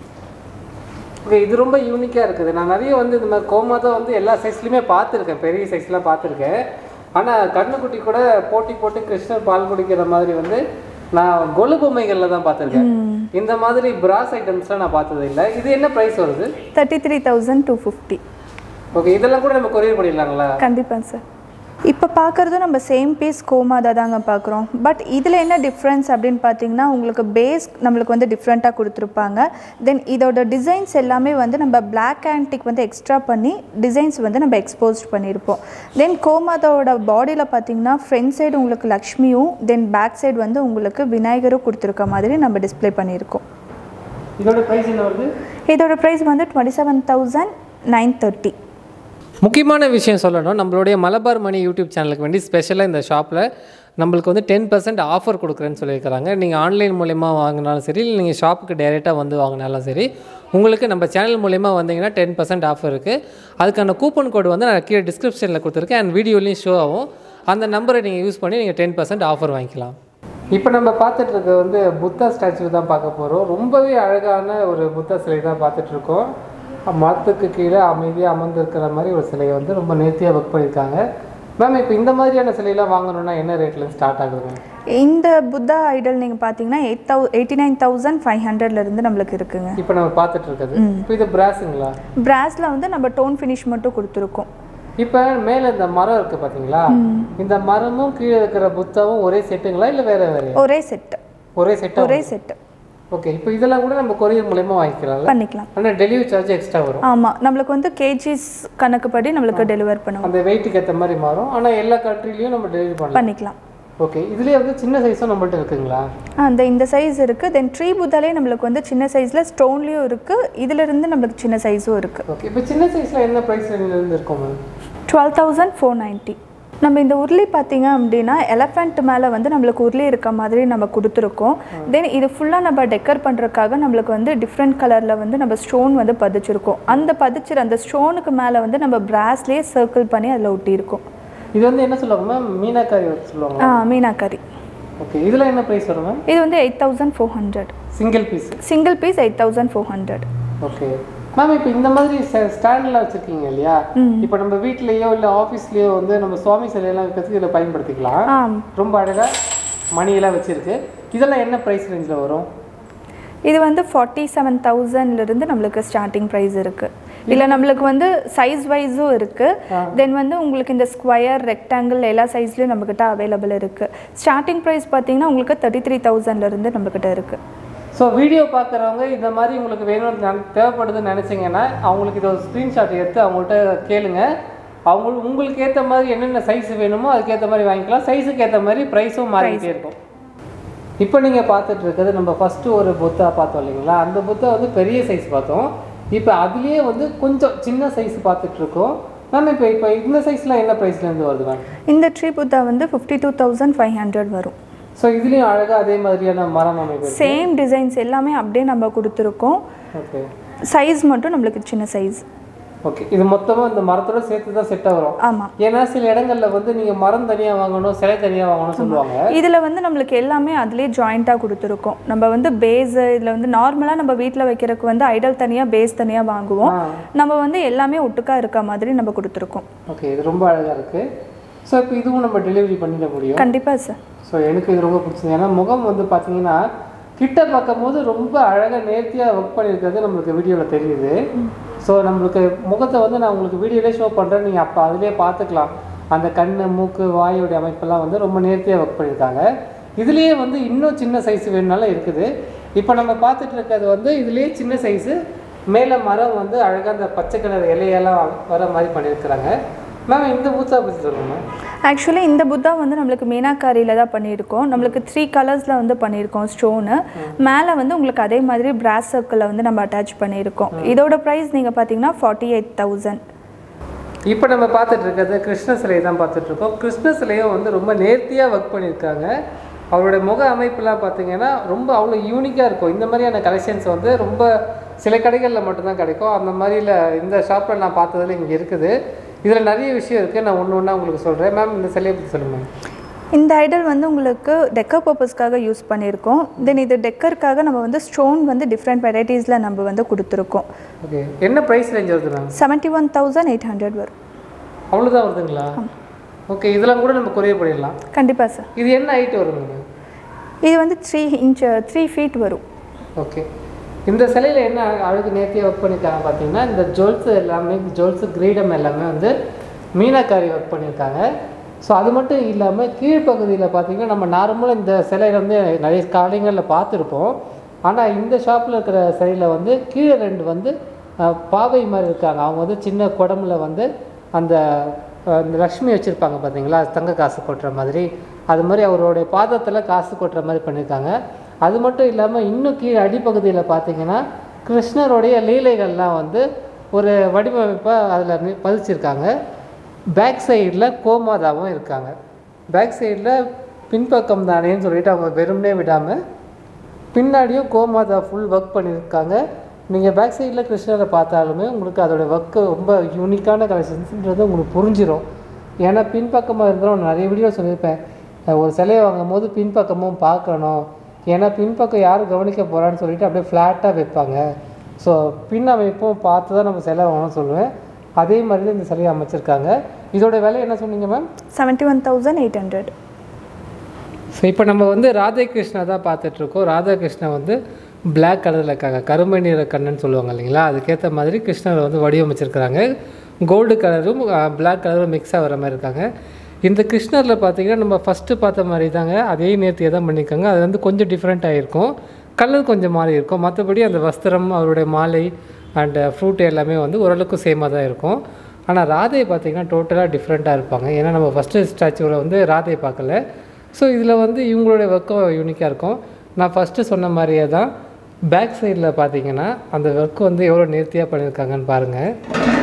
Speaker 1: ஓகே இது ரொம்ப யூனிக்காக இருக்குது நான் நிறைய வந்து இந்த மாதிரி கோமாதா வந்து எல்லா சைஸ்லையுமே பார்த்துருக்கேன் பெரிய சைஸ்லாம் பார்த்துருக்கேன் ஆனால் கண்ணுக்குட்டி கூட போட்டி போட்டு கிருஷ்ணர் பால் குடிக்கிற மாதிரி வந்து நான் கொலு பொம்மைகளில் தான் பார்த்துருக்கேன் இந்த மாதிரி பிராஸ் ஐட்டம்ஸ்லாம் நான் பார்த்தது இல்லை இது என்ன ப்ரைஸ் வருது
Speaker 2: thirty three thousand two fifty
Speaker 1: okay இதெல்லாம் கூட நம்ம கொரியர் பண்ணிடலாங்களா
Speaker 2: கண்டிப்பாக சார் இப்போ பார்க்குறது நம்ம சேம் பீஸ் கோமாதா தாங்க பார்க்குறோம் பட் இதில் என்ன டிஃப்ரென்ஸ் அப்படின்னு பார்த்தீங்கன்னா உங்களுக்கு பேஸ் நம்மளுக்கு வந்து டிஃப்ரெண்ட்டாக கொடுத்துருப்பாங்க தென் இதோட டிசைன்ஸ் எல்லாமே வந்து நம்ம பிளாக் ஆன்டிக் வந்து எக்ஸ்ட்ரா பண்ணி டிசைன்ஸ் வந்து நம்ம எக்ஸ்போஸ்ட் பண்ணியிருப்போம் தென் கோமாதாவோட பாடியில் பார்த்தீங்கன்னா ஃப்ரண்ட் சைடு உங்களுக்கு லக்ஷ்மியும் தென் பேக் சைடு வந்து உங்களுக்கு விநாயகரும் கொடுத்துருக்க மாதிரி நம்ம டிஸ்ப்ளே பண்ணியிருக்கோம்
Speaker 1: இதோட ப்ரைஸ் என்ன வருது
Speaker 2: இதோட ப்ரைஸ் வந்து twenty seven thousand nine thirty
Speaker 1: முக்கியமான விஷயம் சொல்லணும் நம்மளுடைய மலபார் மணி யூடியூப் சேனலுக்கு வேண்டி ஸ்பெஷலாக இந்த ஷாப்பில் நம்மளுக்கு வந்து டென் பர்சன்ட் ஆஃபர் கொடுக்குறேன்னு சொல்லியிருக்கிறாங்க நீங்கள் ஆன்லைன் மூலயமா வாங்கினாலும் சரி இல்லை நீங்கள் ஷாப்புக்கு டைரெக்டாக வந்து வாங்கினாலும் சரி உங்களுக்கு நம்ம சேனல் மூலயமா வந்தீங்கன்னா டென் பர்சன்ட் ஆஃபர் இருக்குது அதுக்கான கூப்பன் கோடு வந்து நான் கீழே டிஸ்கிரிப்ஷனில் கொடுத்துருக்கேன் அண்ட் வீடியோலையும் ஷோ ஆகும் அந்த நம்பரை நீங்கள் யூஸ் பண்ணி நீங்கள் டென் பர்சன்ட் ஆஃபர் வாங்கிக்கலாம் இப்போ நம்ம பார்த்துட்டு இருக்க வந்து புத்தா ஸ்டாச்சு தான் பார்க்க போகிறோம் ரொம்பவே அழகான ஒரு புத்தா சிலை தான் பார்த்துட்டு இருக்கோம் மரத்துக்கு கீழே அமைதியாக அமர்ந்திருக்கிற மாதிரி ஒரு சிலையை வந்து ரொம்ப நேர்த்தியாக ஒர்க் பண்ணியிருக்காங்க மேம் இப்போ இந்த மாதிரியான சிலையெல்லாம் வாங்கணும்னா என்ன ரேட்ல ஸ்டார்ட் ஆகுது மேம்
Speaker 2: இந்த புத்தா ஐடல் நீங்கள் பார்த்தீங்கன்னா eight thou eighty nine thousand five ஹண்ட்ரட்லேருந்து நம்மளுக்கு இருக்குங்க
Speaker 1: இப்போ நம்ம பார்த்துட்டு இருக்கிறது இப்போ இது பிராஸுங்களா
Speaker 2: பிராஸில் வந்து நம்ம டோன் ஃபினிஷ் மட்டும் கொடுத்துருக்கோம்
Speaker 1: இப்போ மேலே இந்த மரம் இருக்கு பார்த்தீங்களா இந்த மரமும் கீழே இருக்கிற புத்தாவும் ஒரே செட்டுங்களா இல்லை வேற வேற
Speaker 2: ஒரே செட்டு
Speaker 1: ஒரே செட்டா
Speaker 2: ஒரே செட்டு
Speaker 1: ஓகே இப்போ இதெல்லாம் கூட நம்ம கொரியர் மூலயமா வாங்கிக்கலாம்ல
Speaker 2: பண்ணிக்கலாம்
Speaker 1: ஆனால் டெலிவரி சார்ஜ் எக்ஸ்ட்ரா வரும்
Speaker 2: ஆமாம் நம்மளுக்கு வந்து கேஜிஸ் கணக்குப்படி நம்மளுக்கு டெலிவர் பண்ணுவோம்
Speaker 1: அந்த வெயிட்டுக்கு ஏற்ற மாதிரி மாறும் ஆனால் எல்லா கண்ட்ரிலையும் நம்ம டெலிவரி பண்ணலாம்
Speaker 2: பண்ணிக்கலாம்
Speaker 1: ஓகே இதுலேயே வந்து சின்ன சைஸும் நம்மள்ட்ட இருக்குங்களா
Speaker 2: அந்த இந்த சைஸ் இருக்குது தென் ட்ரீ புத்தாலே நம்மளுக்கு வந்து சின்ன சைஸில் ஸ்டோன்லேயும் இருக்குது இதிலிருந்து நம்மளுக்கு சின்ன சைஸும் இருக்குது
Speaker 1: ஓகே இப்போ சின்ன சைஸில் என்ன ப்ரைஸ் இருந்து இருக்கும் ma'am
Speaker 2: twelve thousand four ninety நம்ம இந்த உருளி பார்த்தீங்க அப்படின்னா எலஃபண்ட் மேலே வந்து நம்மளுக்கு உருளி இருக்க மாதிரி நம்ம கொடுத்துருக்கோம் தென் இது ஃபுல்லாக நம்ம டெக்கர் பண்ணுறதுக்காக நம்மளுக்கு வந்து டிஃப்ரெண்ட் கலரில் வந்து நம்ம ஸ்டோன் வந்து பதிச்சிருக்கோம் அந்த பதிச்சிரு அந்த ஸ்டோனுக்கு மேலே வந்து நம்ம பிராஸ்லேயே சர்க்கிள் பண்ணி அதில் ஒட்டியிருக்கோம்
Speaker 1: இது வந்து என்ன சொல்லுவாங்க மேம் மீனாக்காரி வச்சு சொல்லுவாங்க
Speaker 2: ஆ மீனாக்கரி
Speaker 1: ஓகே இதில் என்ன ப்ரைஸ் வரும் மேம்
Speaker 2: இது வந்து eight thousand four hundred
Speaker 1: single piece
Speaker 2: single piece eight thousand four hundred
Speaker 1: okay ma'am இப்போ இந்த மாதிரி ஸ்டாண்டில் வச்சுருக்கீங்க இல்லையா இப்போ நம்ம வீட்லேயோ இல்லை ஆஃபீஸ்லேயோ வந்து நம்ம சுவாமி சிலையெல்லாம் வைக்கிறதுக்கு இதில் பயன்படுத்திக்கலாம்
Speaker 2: ஆ
Speaker 1: ரொம்ப அழகாக மணியெல்லாம் வச்சுருக்கு இதெல்லாம் என்ன ப்ரைஸ் ரேஞ்சில் வரும்
Speaker 2: இது வந்து ஃபார்ட்டி செவன் தௌசண்ட்லேருந்து நம்மளுக்கு ஸ்டார்டிங் ப்ரைஸ் இருக்குது இல்லை நம்மளுக்கு வந்து சைஸ் வைஸும் இருக்குது தென் வந்து உங்களுக்கு இந்த ஸ்கொயர் ரெக்டாங்கிள் எல்லா சைஸ்லையும் நம்மக்கிட்ட அவைலபிள் இருக்குது ஸ்டார்டிங் ப்ரைஸ் பார்த்தீங்கன்னா உங்களுக்கு தேர்ட்டி த்ரீ தௌசண்ட்லேருந்து நம்மக்கிட்ட இருக்குது
Speaker 1: ஸோ வீடியோ பார்க்குறவங்க இந்த மாதிரி உங்களுக்கு வேணும்னு நினை- தேவைப்படுதுன்னு நினச்சிங்கன்னா அவங்களுக்கு இதை ஒரு ஸ்க்ரீன்ஷாட் எடுத்து அவங்கள்ட்ட கேளுங்க அவங்க உங்களுக்கு ஏற்ற மாதிரி என்னென்ன சைஸ் வேணுமோ அதுக்கேற்ற மாதிரி வாங்கிக்கலாம் சைஸுக்கு ஏற்ற மாதிரி ப்ரைஸும் மாறிக்கிட்டே இருக்கும் இப்போ நீங்கள் பார்த்துட்டு இருக்கிறது நம்ம ஃபஸ்ட்டு ஒரு புத்தா பார்த்தோம் இல்லைங்களா அந்த புத்தா வந்து பெரிய சைஸ் பார்த்தோம் இப்போ அதுலேயே வந்து கொஞ்சம் சின்ன சைஸ் பார்த்துட்டு இருக்கோம் மேம் இப்போ இப்போ இந்த சைஸ்லாம் என்ன ப்ரைஸ்லேருந்து வருது மேம்
Speaker 2: இந்த ட்ரீ புத்தா வந்து fifty two thousand five hundred வரும்
Speaker 1: ஸோ இதுலேயும் அழகாக அதே மாதிரியான மரம் அமைப்பு இருக்கு.
Speaker 2: சேம் டிசைன்ஸ் எல்லாமே அப்படியே நம்ம கொடுத்துருக்கோம்
Speaker 1: ஓகே
Speaker 2: சைஸ் மட்டும் நம்மளுக்கு சின்ன சைஸ்
Speaker 1: ஓகே இது மொத்தமாக இந்த மரத்தோட சேர்த்து தான் செட்டாக வரும்
Speaker 2: ஆமாம்
Speaker 1: ஏன்னா சில இடங்கள்ல வந்து நீங்க மரம் தனியா வாங்கணும் சிலை தனியா வாங்கணும்னு சொல்லுவாங்க
Speaker 2: இதில் வந்து நம்மளுக்கு எல்லாமே அதுலேயே ஜாயிண்ட்டாக கொடுத்துருக்கோம் நம்ம வந்து பேஸு இதில் வந்து நார்மலாக நம்ம வீட்டில் வைக்கிறதுக்கு வந்து ஐடல் தனியாக பேஸ் தனியாக வாங்குவோம் நம்ம வந்து எல்லாமே ஒட்டுக்கா இருக்க மாதிரி நம்ம கொடுத்துருக்கோம்
Speaker 1: ஓகே இது ரொம்ப அழகா இருக்கு ஸோ இப்போ இதுவும் நம்ம டெலிவரி பண்ணிட முடியும்
Speaker 2: கண்டிப்பாக சார்
Speaker 1: ஸோ எனக்கு இது ரொம்ப பிடிச்சது ஏன்னா முகம் வந்து பார்த்தீங்கன்னா கிட்ட பார்க்கும்போது ரொம்ப அழகாக நேர்த்தியாக ஒர்க் பண்ணியிருக்கிறது நம்மளுக்கு வீடியோவில் தெரியுது ஸோ நம்மளுக்கு முகத்தை வந்து நான் உங்களுக்கு வீடியோலேயே ஷோ பண்ணுறேன் நீங்கள் அப்போ அதிலே பார்த்துக்கலாம் அந்த கண் மூக்கு வாயோடைய அமைப்பெல்லாம் வந்து ரொம்ப நேர்த்தியாக ஒர்க் பண்ணியிருக்காங்க இதுலேயே வந்து இன்னும் சின்ன சைஸ் வேணுனாலும் இருக்குது இப்போ நம்ம பார்த்துட்டு இருக்கிறது வந்து இதுலேயே சின்ன சைஸு மேலே மரம் வந்து அழகாக அந்த பச்சை கலர் இலையெல்லாம் வர மாதிரி பண்ணியிருக்கிறாங்க மேம் இந்த பூத்தா பற்றி சொல்லுங்க
Speaker 2: ஆக்சுவலி இந்த புத்தா வந்து நம்மளுக்கு மீனாக்காரியில் தான் பண்ணியிருக்கோம் நம்மளுக்கு த்ரீ கலர்ஸில் வந்து பண்ணியிருக்கோம் ஸ்டோனு மேலே வந்து உங்களுக்கு அதே மாதிரி பிராஸ் சர்க்கிளில் வந்து நம்ம அட்டாச் பண்ணியிருக்கோம் இதோட ப்ரைஸ் நீங்கள் பார்த்தீங்கன்னா ஃபார்ட்டி எயிட் தௌசண்ட்
Speaker 1: இப்போ நம்ம பார்த்துட்டு இருக்கிறது கிருஷ்ண சிலையை தான் பார்த்துட்டு இருக்கோம் கிருஷ்ண சிலையும் வந்து ரொம்ப நேர்த்தியாக ஒர்க் பண்ணியிருக்காங்க அவருடைய முக அமைப்புலாம் பார்த்தீங்கன்னா ரொம்ப அவ்வளோ யூனிக்காக இருக்கும் இந்த மாதிரியான கலெக்ஷன்ஸ் வந்து ரொம்ப சில கடைகளில் மட்டும்தான் கிடைக்கும் அந்த மாதிரில இந்த ஷாப்பில் நான் பார்த்ததுல இங்கே இருக்குது இதில் நிறைய விஷயம் இருக்குது நான் ஒன்று ஒன்றா உங்களுக்கு சொல்கிறேன் மேம் இந்த சிலையை பற்றி சொல்லுங்கள்
Speaker 2: இந்த ஐடல் வந்து உங்களுக்கு டெக்கர் பர்பஸ்க்காக யூஸ் பண்ணியிருக்கோம் தென் இது டெக்கருக்காக நம்ம வந்து ஸ்டோன் வந்து டிஃப்ரெண்ட் வெரைட்டிஸில் நம்ம வந்து கொடுத்துருக்கோம்
Speaker 1: ஓகே என்ன ப்ரைஸ் ரேஞ்ச் வருது ma'am
Speaker 2: seventy one thousand eight hundred வரும்
Speaker 1: அவ்வளோதான் வருதுங்களா ஓகே இதெல்லாம் கூட நம்ம கொரியர் பண்ணிடலாம்
Speaker 2: கண்டிப்பாக சார்
Speaker 1: இது என்ன ஹைட் வருங்க மேம்
Speaker 2: இது வந்து த்ரீ இன்ச் த்ரீ ஃபீட் வரும்
Speaker 1: ஓகே இந்த சிலையில் என்ன அழகு நேர்த்தியாக ஒர்க் பண்ணியிருக்காங்க பார்த்தீங்கன்னா இந்த ஜுவல்ஸ் எல்லாமே ஜுவல்ஸு கிரீடம் எல்லாமே வந்து மீனாக்காரி ஒர்க் பண்ணியிருக்காங்க ஸோ அது மட்டும் இல்லாமல் கீழ்ப்பகுதியில் பார்த்தீங்கன்னா நம்ம நார்மலாக இந்த சிலையை வந்து நிறைய காலங்களில் பார்த்துருப்போம் ஆனால் இந்த ஷாப்பில் இருக்கிற சிலையில் வந்து கீழே ரெண்டு வந்து அஹ், பாவை மாதிரி இருக்காங்க அவங்க வந்து சின்ன குடம்புல வந்து அந்த அஹ், இந்த லக்ஷ்மி வச்சுருப்பாங்க பார்த்தீங்களா தங்க காசு கொட்டுற மாதிரி அது மாதிரி அவருடைய பாதத்தில் காசு கொட்டுற மாதிரி பண்ணியிருக்காங்க அது மட்டும் இல்லாமல் இன்னும் கீழே அடிப்பகுதியில் பார்த்தீங்கன்னா கிருஷ்ணருடைய லீலைகள்லாம் வந்து ஒரு வடிவமைப்பாக அதில் பதிச்சிருக்காங்க பேக் சைடில் கோமாதாவும் இருக்காங்க பேக் சைடில் பின்பக்கம் தானேன்னு சொல்லிட்டு அவங்க வெறுமனே விடாமல் பின்னாடியும் கோமாதா ஃபுல் ஒர்க் பண்ணியிருக்காங்க நீங்கள் பேக் சைடில் கிருஷ்ணரை பார்த்தாலுமே உங்களுக்கு அதோட ஒர்க்கு ரொம்ப யூனிக்கான கலெக்ஷன்ஸ்ன்றது உங்களுக்கு புரிஞ்சிடும் ஏன்னா பின்பக்கமாக இருந்தாலும் நிறைய வீடியோ சொல்லியிருப்பேன் அஹ் ஒரு சிலையை வாங்கும் போது பின்பக்கமும் பார்க்கணும் ஏன்னா பின்பக்கம் யார் கவனிக்க போகிறான்னு சொல்லிட்டு அப்படியே ஃப்ளாட்டாக வைப்பாங்க ஸோ பின் அமைப்பும் பார்த்து தான் நம்ம சிலை வாங்கணும்னு சொல்லுவேன் அதே மாதிரி தான் இந்த சிலையை அமைச்சிருக்காங்க இதோட விலை என்ன சொன்னீங்க ma'am
Speaker 2: seventy one thousand eight hundred
Speaker 1: so இப்போ நம்ம வந்து ராதே கிருஷ்ணா தான் பார்த்துட்ருக்கோம் ராதா கிருஷ்ணா வந்து பிளாக் கலரில் இருக்காங்க கருமை நிற கண்ணன் சொல்லுவாங்க இல்லைங்களா அதுக்கேற்ற மாதிரி கிருஷ்ணரை வந்து வடிவமைச்சிருக்கிறாங்க கோல்டு கலரும் பிளாக் கலரும் மிக்ஸ் ஆகிற மாதிரி இருக்காங்க இந்த கிருஷ்ணரில் பார்த்தீங்கன்னா நம்ம ஃபஸ்ட்டு பார்த்த மாதிரி தாங்க அதே நேர்த்தியை தான் பண்ணியிருக்காங்க அது வந்து கொஞ்சம் டிஃப்ரெண்ட் ஆகிருக்கும் கலர் கொஞ்சம் மாறி இருக்கும் மற்றபடி அந்த வஸ்திரம் அவருடைய மாலை அண்ட் ஃப்ரூட் எல்லாமே வந்து ஓரளவுக்கு சேமாக தான் இருக்கும் ஆனால் ராதை பார்த்தீங்கன்னா டோட்டலாக டிஃப்ரெண்ட்டாக இருப்பாங்க ஏன்னா நம்ம ஃபஸ்ட்டு ஸ்டாச்சுவில் வந்து ராதை பார்க்கல ஸோ இதில் வந்து இவங்களுடைய ஒர்க்கும் யூனிக்காக இருக்கும் நான் ஃபஸ்ட்டு சொன்ன மாதிரியே தான் பேக் சைடில் பார்த்தீங்கன்னா அந்த ஒர்க் வந்து எவ்வளோ நேர்த்தியாக பண்ணியிருக்காங்கன்னு பாருங்கள்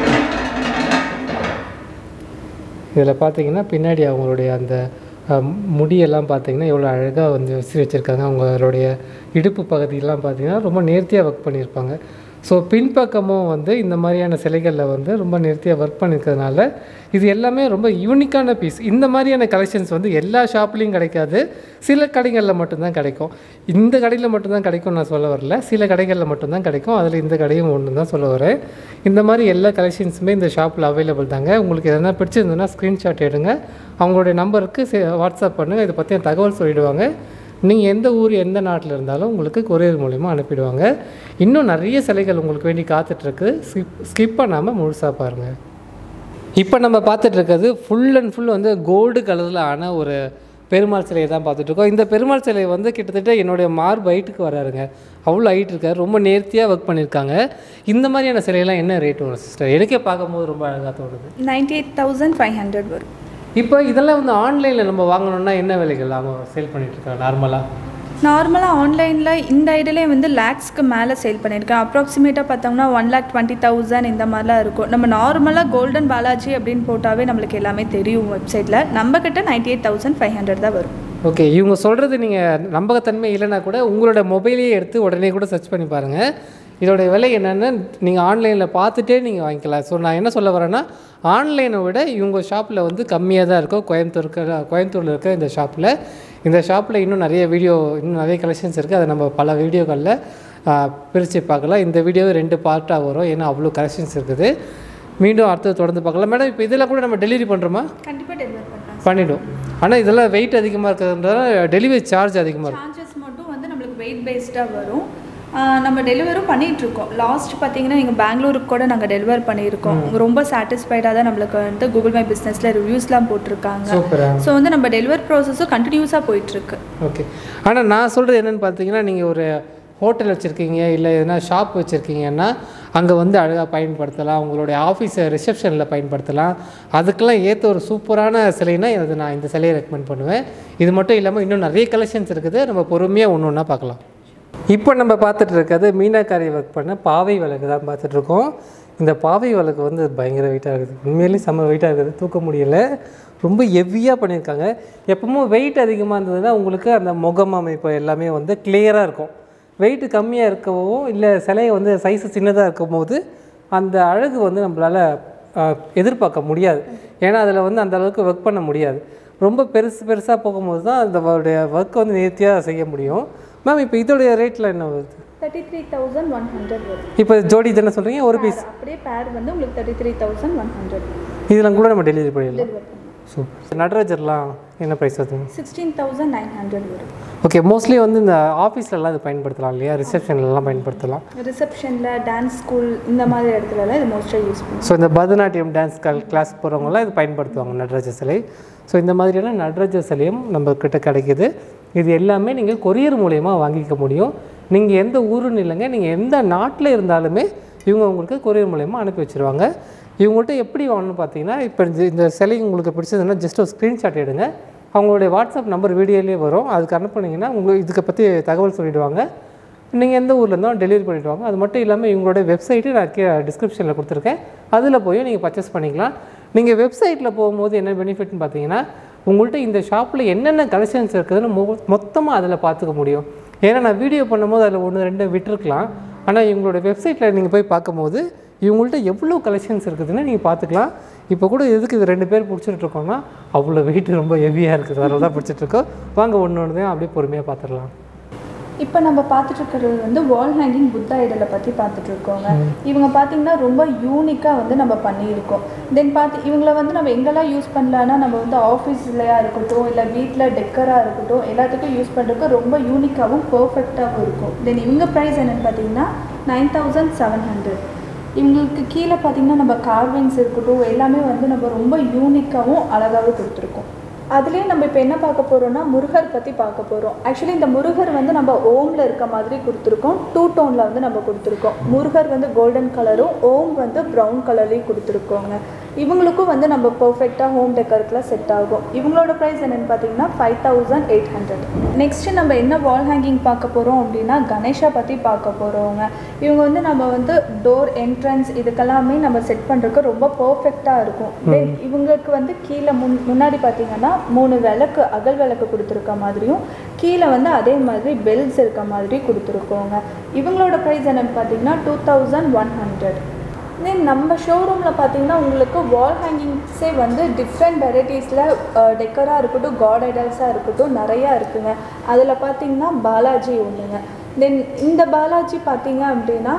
Speaker 1: இதில் பார்த்தீங்கன்னா பின்னாடி அவங்களுடைய அந்த அஹ், முடியெல்லாம் பார்த்தீங்கன்னா எவ்வளோ அழகாக வந்து விசிறி வச்சுருக்காங்க அவங்களுடைய இடுப்பு பகுதியெல்லாம் பார்த்தீங்கன்னா ரொம்ப நேர்த்தியாக ஒர்க் பண்ணியிருப்பாங்க ஸோ பின்பக்கமும் வந்து இந்த மாதிரியான சிலைகளில் வந்து ரொம்ப நேர்த்தியாக ஒர்க் பண்ணியிருக்கிறதுனால இது எல்லாமே ரொம்ப யூனிக்கான பீஸ் இந்த மாதிரியான கலெக்ஷன்ஸ் வந்து எல்லா ஷாப்லேயும் கிடைக்காது சில கடைகளில் மட்டும்தான் கிடைக்கும் இந்த கடையில் மட்டும்தான் கிடைக்கும் நான் சொல்ல வரல சில கடைகளில் மட்டும்தான் கிடைக்கும் அதில் இந்த கடையும் ஒன்று தான் சொல்ல வரேன் இந்த மாதிரி எல்லா கலெக்ஷன்ஸுமே இந்த ஷாப்பில் அவைலபிள் தாங்க உங்களுக்கு எதனா பிடிச்சிருந்ததுன்னா ஸ்க்ரீன்ஷாட் எடுங்க அவங்களுடைய நம்பருக்கு வாட்ஸ்அப் பண்ணுங்கள் இதை பற்றின தகவல் சொல்லிடுவாங்க நீங்கள் எந்த ஊர் எந்த நாட்டில் இருந்தாலும் உங்களுக்கு கொரியர் மூலிமா அனுப்பிடுவாங்க இன்னும் நிறைய சிலைகள் உங்களுக்கு வேண்டி காத்துட்ருக்கு ஸ்கிப் ஸ்கிப் பண்ணாமல் முழுசாக பாருங்கள் இப்போ நம்ம பார்த்துட்டு இருக்கிறது ஃபுல் அண்ட் ஃபுல் வந்து கோல்டு கலரில் ஆன ஒரு பெருமாள் சிலையை தான் பார்த்துட்டு இருக்கோம் இந்த பெருமாள் சிலை வந்து கிட்டத்தட்ட என்னுடைய மார்பு ஹைட்டுக்கு வராருங்க அவ்வளோ ஹைட் இருக்காரு ரொம்ப நேர்த்தியாக ஒர்க் பண்ணியிருக்காங்க இந்த மாதிரியான சிலையெல்லாம் என்ன ரேட் வரும் சிஸ்டர் எனக்கே பார்க்கும்போது ரொம்ப அழகாக தோணுது
Speaker 2: ninety eight thousand five hundred வரும்
Speaker 1: இப்போ இதெல்லாம் வந்து ஆன்லைனில் நம்ம வாங்கணும்னா என்ன விலைகள் அவங்க சேல் பண்ணிட்டு இருக்காங்க நார்மலாக
Speaker 2: நார்மலாக ஆன்லைனில் இந்த ஐடியிலே வந்து லேக்ஸ்க்கு மேலே சேல் பண்ணியிருக்கேன் அப்ராக்சிமேட்டாக பார்த்தோம்னா ஒன் லேக் டுவெண்ட்டி தௌசண்ட் இந்த மாதிரிலாம் இருக்கும் நம்ம நார்மலாக கோல்டன் பாலாஜி அப்படின்னு போட்டாவே நம்மளுக்கு எல்லாமே தெரியும் வெப்சைட்டில் நம்ம கிட்ட ninety eight thousand five hundred தான் வரும்
Speaker 1: ஓகே இவங்க சொல்கிறது நீங்கள் நம்பகத்தன்மை இல்லைன்னா கூட உங்களோட மொபைலையே எடுத்து உடனே கூட சர்ச் பண்ணி பாருங்கள் இதோட விலை என்னென்னு நீங்கள் ஆன்லைனில் பார்த்துட்டே நீங்கள் வாங்கிக்கலாம் ஸோ நான் என்ன சொல்ல வரேன்னா ஆன்லைனை விட இவங்க ஷாப்பில் வந்து கம்மியாக தான் இருக்கும் கோயம்புத்தூர் கோயம்புத்தூரில் இருக்க இந்த ஷாப்பில் இந்த ஷாப்பில் இன்னும் நிறைய வீடியோ இன்னும் நிறைய கலெக்ஷன்ஸ் இருக்குது அதை நம்ம பல வீடியோக்களில் பிரித்து பார்க்கலாம் இந்த வீடியோ ரெண்டு பார்ட்டாக வரும் ஏன்னா அவ்வளோ கலெக்ஷன்ஸ் இருக்குது மீண்டும் அடுத்தது தொடர்ந்து பார்க்கலாம் மேடம் இப்போ இதில் கூட நம்ம டெலிவரி பண்ணுறோமா
Speaker 2: கண்டிப்பாக டெலிவர் பண்ணுறேன்
Speaker 1: பண்ணிடும் ஆனால் இதெல்லாம் வெயிட் அதிகமாக இருக்கிறதுனால டெலிவரி சார்ஜ் அதிகமாக இருக்கும்
Speaker 2: சார்ஜஸ் மட்டும் வந்து நம்மளுக்கு வெயிட் பேஸ்டாக வரும் ஆஹ் நம்ம டெலிவரும் பண்ணிகிட்ருக்கோம் லாஸ்ட் பார்த்தீங்கன்னா நீங்கள் பெங்களூருக்கு கூட நாங்கள் டெலிவர் பண்ணியிருக்கோம் ரொம்ப சாட்டிஸ்ஃபைடாக தான் நம்மளுக்கு வந்து கூகுள் மை பிஸ்னஸில் ரிவ்யூஸ்லாம் போட்டிருக்காங்க
Speaker 1: சூப்பரா
Speaker 2: ஸோ வந்து நம்ம டெலிவர் ப்ராசஸும் கண்டினியூஸாக போயிட்டுருக்கு
Speaker 1: ஓகே ஆனால் நான் சொல்கிறது என்னென்னு பார்த்தீங்கன்னா நீங்கள் ஒரு ஹோட்டல் வச்சுருக்கீங்க இல்லை எதனா ஷாப் வச்சுருக்கீங்கன்னா அங்கே வந்து அழகாக பயன்படுத்தலாம் உங்களுடைய ஆஃபீஸை ரிசப்ஷனில் பயன்படுத்தலாம் அதுக்கெல்லாம் ஏற்ற ஒரு சூப்பரான சிலைனா இது நான் இந்த சிலையை ரெக்கமெண்ட் பண்ணுவேன் இது மட்டும் இல்லாமல் இன்னும் நிறைய கலெக்ஷன்ஸ் இருக்குது நம்ம பொறுமையாக ஒன்று ஒன்றா பார்க்கலாம் இப்போ நம்ம பார்த்துட்டு இருக்கிறது மீனாக்காரி ஒர்க் பண்ண பாவை விளக்கு தான் பார்த்துட்ருக்கோம் இந்த பாவை விளக்கு வந்து பயங்கர வெயிட்டாக இருக்குது உண்மையிலேயே செம்ம வெயிட்டாக இருக்குது தூக்க முடியல ரொம்ப ஹெவியாக பண்ணியிருக்காங்க எப்பவும் வெயிட் அதிகமாக இருந்ததுன்னா உங்களுக்கு அந்த முகம் அமைப்பு எல்லாமே வந்து கிளியராக இருக்கும் வெயிட் கம்மியாக இருக்கவும் இல்லை சிலையை வந்து சைஸ் சின்னதாக இருக்கும் போது அந்த அழகு வந்து நம்மளால் எதிர்பார்க்க முடியாது ஏன்னா அதில் வந்து அந்த அளவுக்கு ஒர்க் பண்ண முடியாது ரொம்ப பெருசு பெருசாக போகும்போது தான் அந்த ஒர்க் வந்து நேர்த்தியாக செய்ய முடியும் மேம் இப்போ இதோடைய ரேட்டில் என்ன வருது
Speaker 2: thirty three thousand one hundred வரும்
Speaker 1: இப்போ ஜோடி தானே சொல்கிறீங்க ஒரு பீஸ்
Speaker 2: அப்படியே பேர் வந்து உங்களுக்கு thirty three thousand one hundred
Speaker 1: இதெல்லாம் கூட நம்ம டெலிவரி பண்ணிடலாம்
Speaker 2: டெலிவர் பண்ணுவோம்
Speaker 1: சூப்பர் நடராஜர்லாம் என்ன ப்ரைஸ் வருதுங்க
Speaker 2: சிக்ஸ்டீன் தௌசண்ட் நைன் ஹண்ட்ரட் வரும்
Speaker 1: ஓகே மோஸ்ட்லி வந்து இந்த ஆஃபீஸ்லலாம் இது பயன்படுத்தலாம் இல்லையா ரிசப்ஷன்லலாம் பயன்படுத்தலாம்
Speaker 2: ரிசப்ஷனில் டான்ஸ் ஸ்கூல் இந்த மாதிரி இடத்துலலாம் இது மோஸ்ட்டாக யூஸ் பண்ணுவோம்
Speaker 1: ஸோ இந்த பரதநாட்டியம் டான்ஸ் கல் கிளாஸ் போகிறவங்களாம் இது பயன்படுத்துவாங்க நடராஜர் சிலை ஸோ இந்த மாதிரியான நடராஜர் சிலையும் நம்ம கிட்ட கிடைக்குது இது எல்லாமே நீங்கள் கொரியர் மூலயமா வாங்கிக்க முடியும் நீங்கள் எந்த ஊருன்னு இல்லைங்க நீங்கள் எந்த நாட்டில் இருந்தாலுமே இவங்க உங்களுக்கு கொரியர் மூலயமா அனுப்பி வச்சுருவாங்க இவங்கள்ட்ட எப்படி வாங்கணும்னு பார்த்தீங்கன்னா இப்போ இந்த இந்த சிலை உங்களுக்கு பிடிச்சதுன்னா ஜஸ்ட் ஒரு ஸ்க்ரீன்ஷாட் எடுங்க அவங்களுடைய வாட்ஸ்அப் நம்பர் வீடியோலேயே வரும் அதுக்கு அனுப்புனீங்கன்னா உங்களுக்கு இதுக்கு பற்றி தகவல் சொல்லிடுவாங்க நீங்கள் எந்த ஊரில் இருந்தாலும் டெலிவரி பண்ணிட்டு வாங்க அது மட்டும் இல்லாமல் இவங்களோட வெப்சைட்டு நான் கே டிஸ்கிரிப்ஷனில் கொடுத்துருக்கேன் அதில் போய் நீங்கள் பர்ச்சேஸ் பண்ணிக்கலாம் நீங்கள் வெப்சைட்டில் போகும்போது என்ன பெனிஃபிட்னு பார்த்தீங்கன்னா உங்கள்கிட்ட இந்த ஷாப்பில் என்னென்ன கலெக்ஷன்ஸ் இருக்குதுன்னு மொ மொத்தமாக அதில் பார்த்துக்க முடியும் ஏன்னா நான் வீடியோ பண்ணும்போது அதில் ஒன்று ரெண்டு விட்டுருக்கலாம் ஆனால் இவங்களோட வெப்சைட்டில் நீங்கள் போய் பார்க்கும்போது இவங்கள்ட்ட எவ்வளோ கலெக்ஷன்ஸ் இருக்குதுன்னு நீங்கள் பார்த்துக்கலாம் இப்போ கூட எதுக்கு இது ரெண்டு பேர் பிடிச்சிட்டு இருக்கோம்னா அவ்வளோ வெயிட் ரொம்ப ஹெவியாக இருக்குது அதனால தான் பிடிச்சிட்டு இருக்கோம் வாங்க ஒன்று ஒன்று தான் அப்படியே பொறுமையாக பார்த்துடலாம்
Speaker 2: இப்போ நம்ம பார்த்துட்டு இருக்கிறது வந்து வால் ஹேங்கிங் புத்தா ஐடலை பற்றி பார்த்துட்டு இருக்கோங்க இவங்க பார்த்தீங்கன்னா ரொம்ப யூனிக்காக வந்து நம்ம பண்ணியிருக்கோம் தென் பார்த்து இவங்கள வந்து நம்ம எங்கெல்லாம் யூஸ் பண்ணலான்னா நம்ம வந்து ஆஃபீஸ்லையா இருக்கட்டும் இல்லை வீட்டில் டெக்கராக இருக்கட்டும் எல்லாத்துக்கும் யூஸ் பண்ணுறதுக்கு ரொம்ப யூனிக்காகவும் பர்ஃபெக்டாகவும் இருக்கும் தென் இவங்க ப்ரைஸ் என்னென்னு பார்த்தீங்கன்னா நைன் தௌசண்ட் செவன் ஹண்ட்ரட் இவங்களுக்கு கீழே பார்த்தீங்கன்னா நம்ம கார்விங்ஸ் இருக்கட்டும் எல்லாமே வந்து நம்ம ரொம்ப யூனிக்காகவும் அழகாகவும் கொடுத்துருக்கோம் அதுலேயே நம்ம இப்போ என்ன பார்க்க போகிறோம்னா முருகர் பற்றி பார்க்க போகிறோம் ஆக்சுவலி இந்த முருகர் வந்து நம்ம ஓமில் இருக்க மாதிரி கொடுத்துருக்கோம் டூ டோனில் வந்து நம்ம கொடுத்துருக்கோம் முருகர் வந்து கோல்டன் கலரும் ஓம் வந்து ப்ரௌன் கலர்லேயும் கொடுத்துருக்கோங்க இவங்களுக்கும் வந்து நம்ம பர்ஃபெக்டாக ஹோம் டெக்கருக்குலாம் செட் ஆகும் இவங்களோட ப்ரைஸ் என்னென்னு பார்த்தீங்கன்னா five thousand eight hundred next நம்ம என்ன வால் ஹேங்கிங் பார்க்க போகிறோம் அப்படின்னா கணேஷா பற்றி பார்க்க போகிறோங்க இவங்க வந்து நம்ம வந்து டோர் என்ட்ரன்ஸ் இதுக்கெல்லாமே நம்ம செட் பண்ணுறதுக்கு ரொம்ப பர்ஃபெக்டாக இருக்கும் தென் இவங்களுக்கு வந்து கீழே முன் முன்னாடி பார்த்தீங்கன்னா மூணு விளக்கு அகல் விளக்கு கொடுத்துருக்க மாதிரியும் கீழே வந்து அதே மாதிரி பெல்ஸ் இருக்க மாதிரி கொடுத்துருக்கோங்க இவங்களோட ப்ரைஸ் என்னென்னு பார்த்தீங்கன்னா two thousand one hundred then நம்ம ஷோரூமில் பார்த்தீங்கன்னா உங்களுக்கு வால் ஹேங்கிங்ஸே வந்து டிஃப்ரெண்ட் வெரைட்டிஸில் டெக்கராக இருக்கட்டும் காட் ஐடல்ஸாக இருக்கட்டும் நிறையா இருக்குங்க அதில் பார்த்தீங்கன்னா பாலாஜி ஒன்றுங்க தென் இந்த பாலாஜி பார்த்தீங்க அப்படின்னா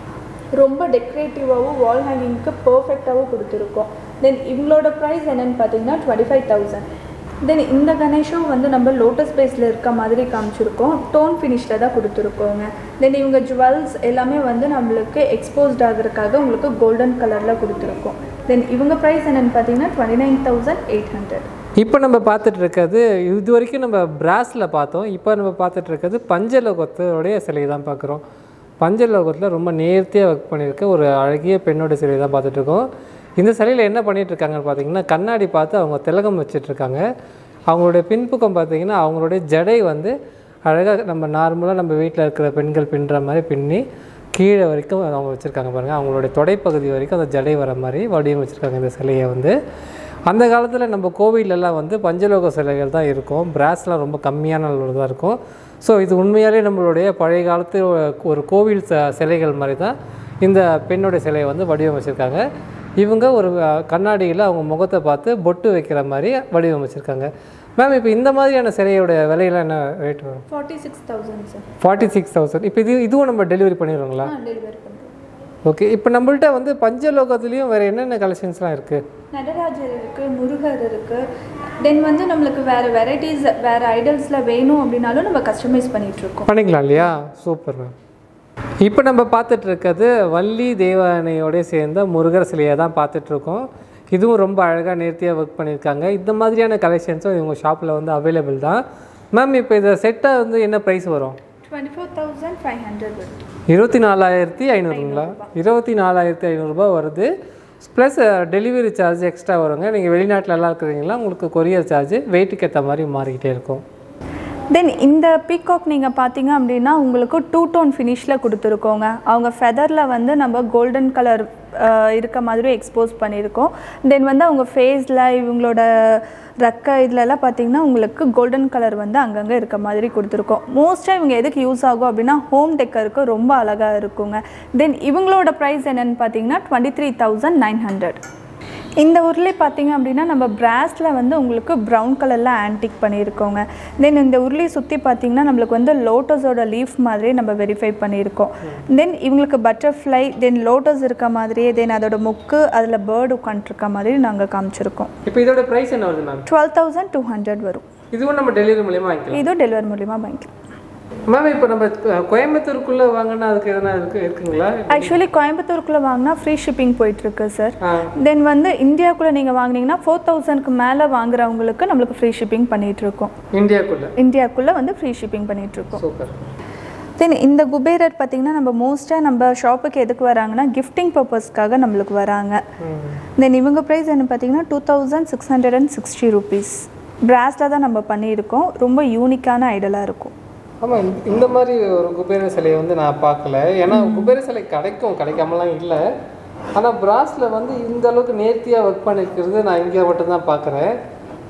Speaker 2: ரொம்ப டெக்கரேட்டிவாகவும் வால் ஹேங்கிங்க்கு பர்ஃபெக்டாகவும் கொடுத்துருக்கோம் தென் இவங்களோட ப்ரைஸ் என்னென்னு பார்த்தீங்கன்னா டுவெண்ட்டி ஃபைவ் தௌசண்ட் தென் இந்த கணேஷும் வந்து நம்ம லோட்டஸ் பேஸில் இருக்க மாதிரி காமிச்சிருக்கோம் டோன் ஃபினிஷில் தான் கொடுத்துருக்கோங்க தென் இவங்க ஜுவல்ஸ் எல்லாமே வந்து நம்மளுக்கு எக்ஸ்போஸ்ட் ஆகிறதுக்காக உங்களுக்கு கோல்டன் கலரில் கொடுத்துருக்கோம் தென் இவங்க ப்ரைஸ் என்னென்னு பார்த்தீங்கன்னா twenty nine thousand eight hundred
Speaker 1: இப்போ நம்ம பார்த்துட்டு இருக்கிறது இது வரைக்கும் நம்ம பிராஸில் பார்த்தோம் இப்போ நம்ம பார்த்துட்டு இருக்கிறது பஞ்சலோகத்தோடைய சிலை தான் பார்க்குறோம் பஞ்சலோகத்தில் ரொம்ப நேர்த்தியாக ஒர்க் பண்ணியிருக்க ஒரு அழகிய பெண்ணோட சிலை தான் பார்த்துட்டு இருக்கோம் இந்த சிலையில் என்ன பண்ணிட்டு இருக்காங்கன்னு பார்த்தீங்கன்னா கண்ணாடி பார்த்து அவங்க திலகம் வச்சிட்டு இருக்காங்க அவங்களுடைய பின்புக்கம் பார்த்தீங்கன்னா அவங்களுடைய ஜடை வந்து அழகாக நம்ம நார்மலாக நம்ம வீட்டில் இருக்கிற பெண்கள் பின்னுற மாதிரி பின்னி கீழே வரைக்கும் அவங்க வச்சுருக்காங்க பாருங்கள் அவங்களுடைய தொடைப்பகுதி வரைக்கும் அந்த ஜடை வர மாதிரி வடிவமைச்சிருக்காங்க இந்த சிலையை வந்து அந்த காலத்தில் நம்ம கோவிலெல்லாம் வந்து பஞ்சலோக சிலைகள் தான் இருக்கும் பிராஸ்லாம் ரொம்ப கம்மியான அளவில் தான் இருக்கும் ஸோ இது உண்மையாலே நம்மளுடைய பழைய காலத்து ஒரு கோவில் ச சிலைகள் மாதிரி தான் இந்த பெண்ணுடைய சிலையை வந்து வடிவமைச்சிருக்காங்க இவங்க ஒரு கண்ணாடியில் அவங்க முகத்தை பார்த்து பொட்டு வைக்கிற மாதிரி வடிவமைச்சிருக்காங்க மேம் இப்போ இந்த மாதிரியான சிலையோட விலையெல்லாம் என்ன ரேட் வரும்
Speaker 2: forty six thousand sir
Speaker 1: forty six thousand இப்போ இது இதுவும் நம்ம டெலிவரி பண்ணிடுவோங்களா
Speaker 2: ஆ டெலிவரி பண்ணுறோம்
Speaker 1: ஓகே இப்போ நம்மள்ட்ட வந்து பஞ்சலோகத்துலேயும் வேறு என்னென்ன கலெக்ஷன்ஸ்லாம் இருக்குது
Speaker 2: நடராஜர் இருக்குது முருகர் இருக்குது தென் வந்து நம்மளுக்கு வேறு வெரைட்டிஸ் வேறு ஐடல்ஸில் வேணும் அப்படின்னாலும் நம்ம கஸ்டமைஸ் பண்ணிகிட்ருக்கோம்
Speaker 1: பண்ணிக்கலாம் இல்லையா சூப்பர் மேம் இப்போ நம்ம பார்த்துட்டு இருக்கிறது வள்ளி தேவானையோட சேர்ந்த முருகர் சிலையை தான் பார்த்துட்ருக்கோம் இதுவும் ரொம்ப அழகாக நேர்த்தியாக ஒர்க் பண்ணியிருக்காங்க இந்த மாதிரியான கலெக்ஷன்ஸும் இவங்க ஷாப்பில் வந்து அவைலபிள் தான் மேம் இப்போ இந்த செட்டாக வந்து என்ன ப்ரைஸ் வரும்
Speaker 2: twenty four thousand five hundred வருது
Speaker 1: இருபத்தி நாலாயிரத்தி ஐநூறுங்களா இருபத்தி நாலாயிரத்தி ஐநூறுரூபா வருது ப்ளஸ் டெலிவரி சார்ஜ் எக்ஸ்ட்ரா வருங்க நீங்கள் வெளிநாட்டிலலாம் இருக்கிறீங்களா உங்களுக்கு கொரியர் சார்ஜ் வெயிட்டுக்கு ஏற்ற மாதிரி மாறிக்கிட்டே இருக்கும்
Speaker 2: தென் இந்த பீகாக் நீங்கள் பார்த்தீங்க அப்படின்னா உங்களுக்கு டூ டோன் ஃபினிஷில் கொடுத்துருக்கோங்க அவங்க ஃபெதரில் வந்து நம்ம கோல்டன் கலர் இருக்க மாதிரி எக்ஸ்போஸ் பண்ணியிருக்கோம் தென் வந்து அவங்க ஃபேஸில் இவங்களோட ரெக்க இதுலலாம் பார்த்தீங்கன்னா உங்களுக்கு கோல்டன் கலர் வந்து அங்கங்கே இருக்க மாதிரி கொடுத்துருக்கோம் மோஸ்ட்டாக இவங்க எதுக்கு யூஸ் ஆகும் அப்படின்னா ஹோம் டெக்கருக்கு ரொம்ப அழகாக இருக்குங்க தென் இவங்களோட ப்ரைஸ் என்னென்னு பார்த்தீங்கன்னா twenty three thousand nine hundred இந்த உருளை பார்த்தீங்க அப்படின்னா நம்ம பிராஸில் வந்து உங்களுக்கு ப்ரௌன் கலரில் ஆன்டிக் பண்ணியிருக்கோங்க தென் இந்த உருளை சுற்றி பார்த்தீங்கன்னா நம்மளுக்கு வந்து லோட்டஸோட லீஃப் மாதிரி நம்ம வெரிஃபை பண்ணியிருக்கோம் தென் இவங்களுக்கு பட்டர்ஃப்ளை தென் லோட்டஸ் இருக்க மாதிரியே தென் அதோட முக்கு அதில் பேர்டு உட்காந்துருக்க மாதிரி நாங்கள் காமிச்சிருக்கோம்
Speaker 1: இப்போ இதோட ப்ரைஸ் என்ன வருது ma'am
Speaker 2: twelve thousand two hundred வரும்
Speaker 1: இதுவும் நம்ம டெலிவரி மூலியமாக வாங்கிக்கலாம்
Speaker 2: இதுவும் டெலிவரி மூலிமா வாங்கிக்கலாம்
Speaker 1: மேம் இப்போ நம்ம அஹ், கோயம்புத்தூருக்குள்ளே வாங்கினா அதுக்கு எதனா இருக்கு இருக்குங்களா
Speaker 2: ஆக்சுவலி கோயம்புத்தூருக்குள்ளே வாங்கினா ஃப்ரீ ஷிப்பிங் போயிட்டுருக்கு சார்
Speaker 1: ஆ
Speaker 2: தென் வந்து இந்தியாவுக்குள்ளே நீங்கள் வாங்குனீங்கன்னா ஃபோர் தௌசண்ட்க்கு மேலே வாங்குறவங்களுக்கு நம்மளுக்கு ஃப்ரீ ஷிப்பிங் பண்ணிகிட்ருக்கோம்
Speaker 1: இந்தியாக்குள்ளே
Speaker 2: இந்தியாவுக்குள்ளே வந்து ஃப்ரீ ஷிப்பிங் பண்ணிகிட்ருக்கோம்
Speaker 1: சூப்பர்
Speaker 2: தென் இந்த குபேரர் பார்த்திங்கன்னா நம்ம மோஸ்ட்டாக நம்ம ஷாப்புக்கு எதுக்கு வராங்கன்னா கிஃப்டிங் பர்பஸ்க்காக நம்மளுக்கு வராங்க தென் இவங்க ப்ரைஸ் என்ன பார்த்தீங்கன்னா two thousand six hundred and sixty rupees பிராஸில் தான் நம்ம பண்ணியிருக்கோம் ரொம்ப யூனிக்கான ஐடலாக இருக்கும்
Speaker 1: ஆமாம் இந்த மாதிரி ஒரு குபேர சிலையை வந்து நான் பார்க்கல ஏன்னா குபேர சிலை கிடைக்கும் கிடைக்காமலாம் இல்லை ஆனால் பிராஸில் வந்து இந்த அளவுக்கு நேர்த்தியாக ஒர்க் பண்ணியிருக்கிறது நான் இங்கே மட்டும்தான் பார்க்குறேன்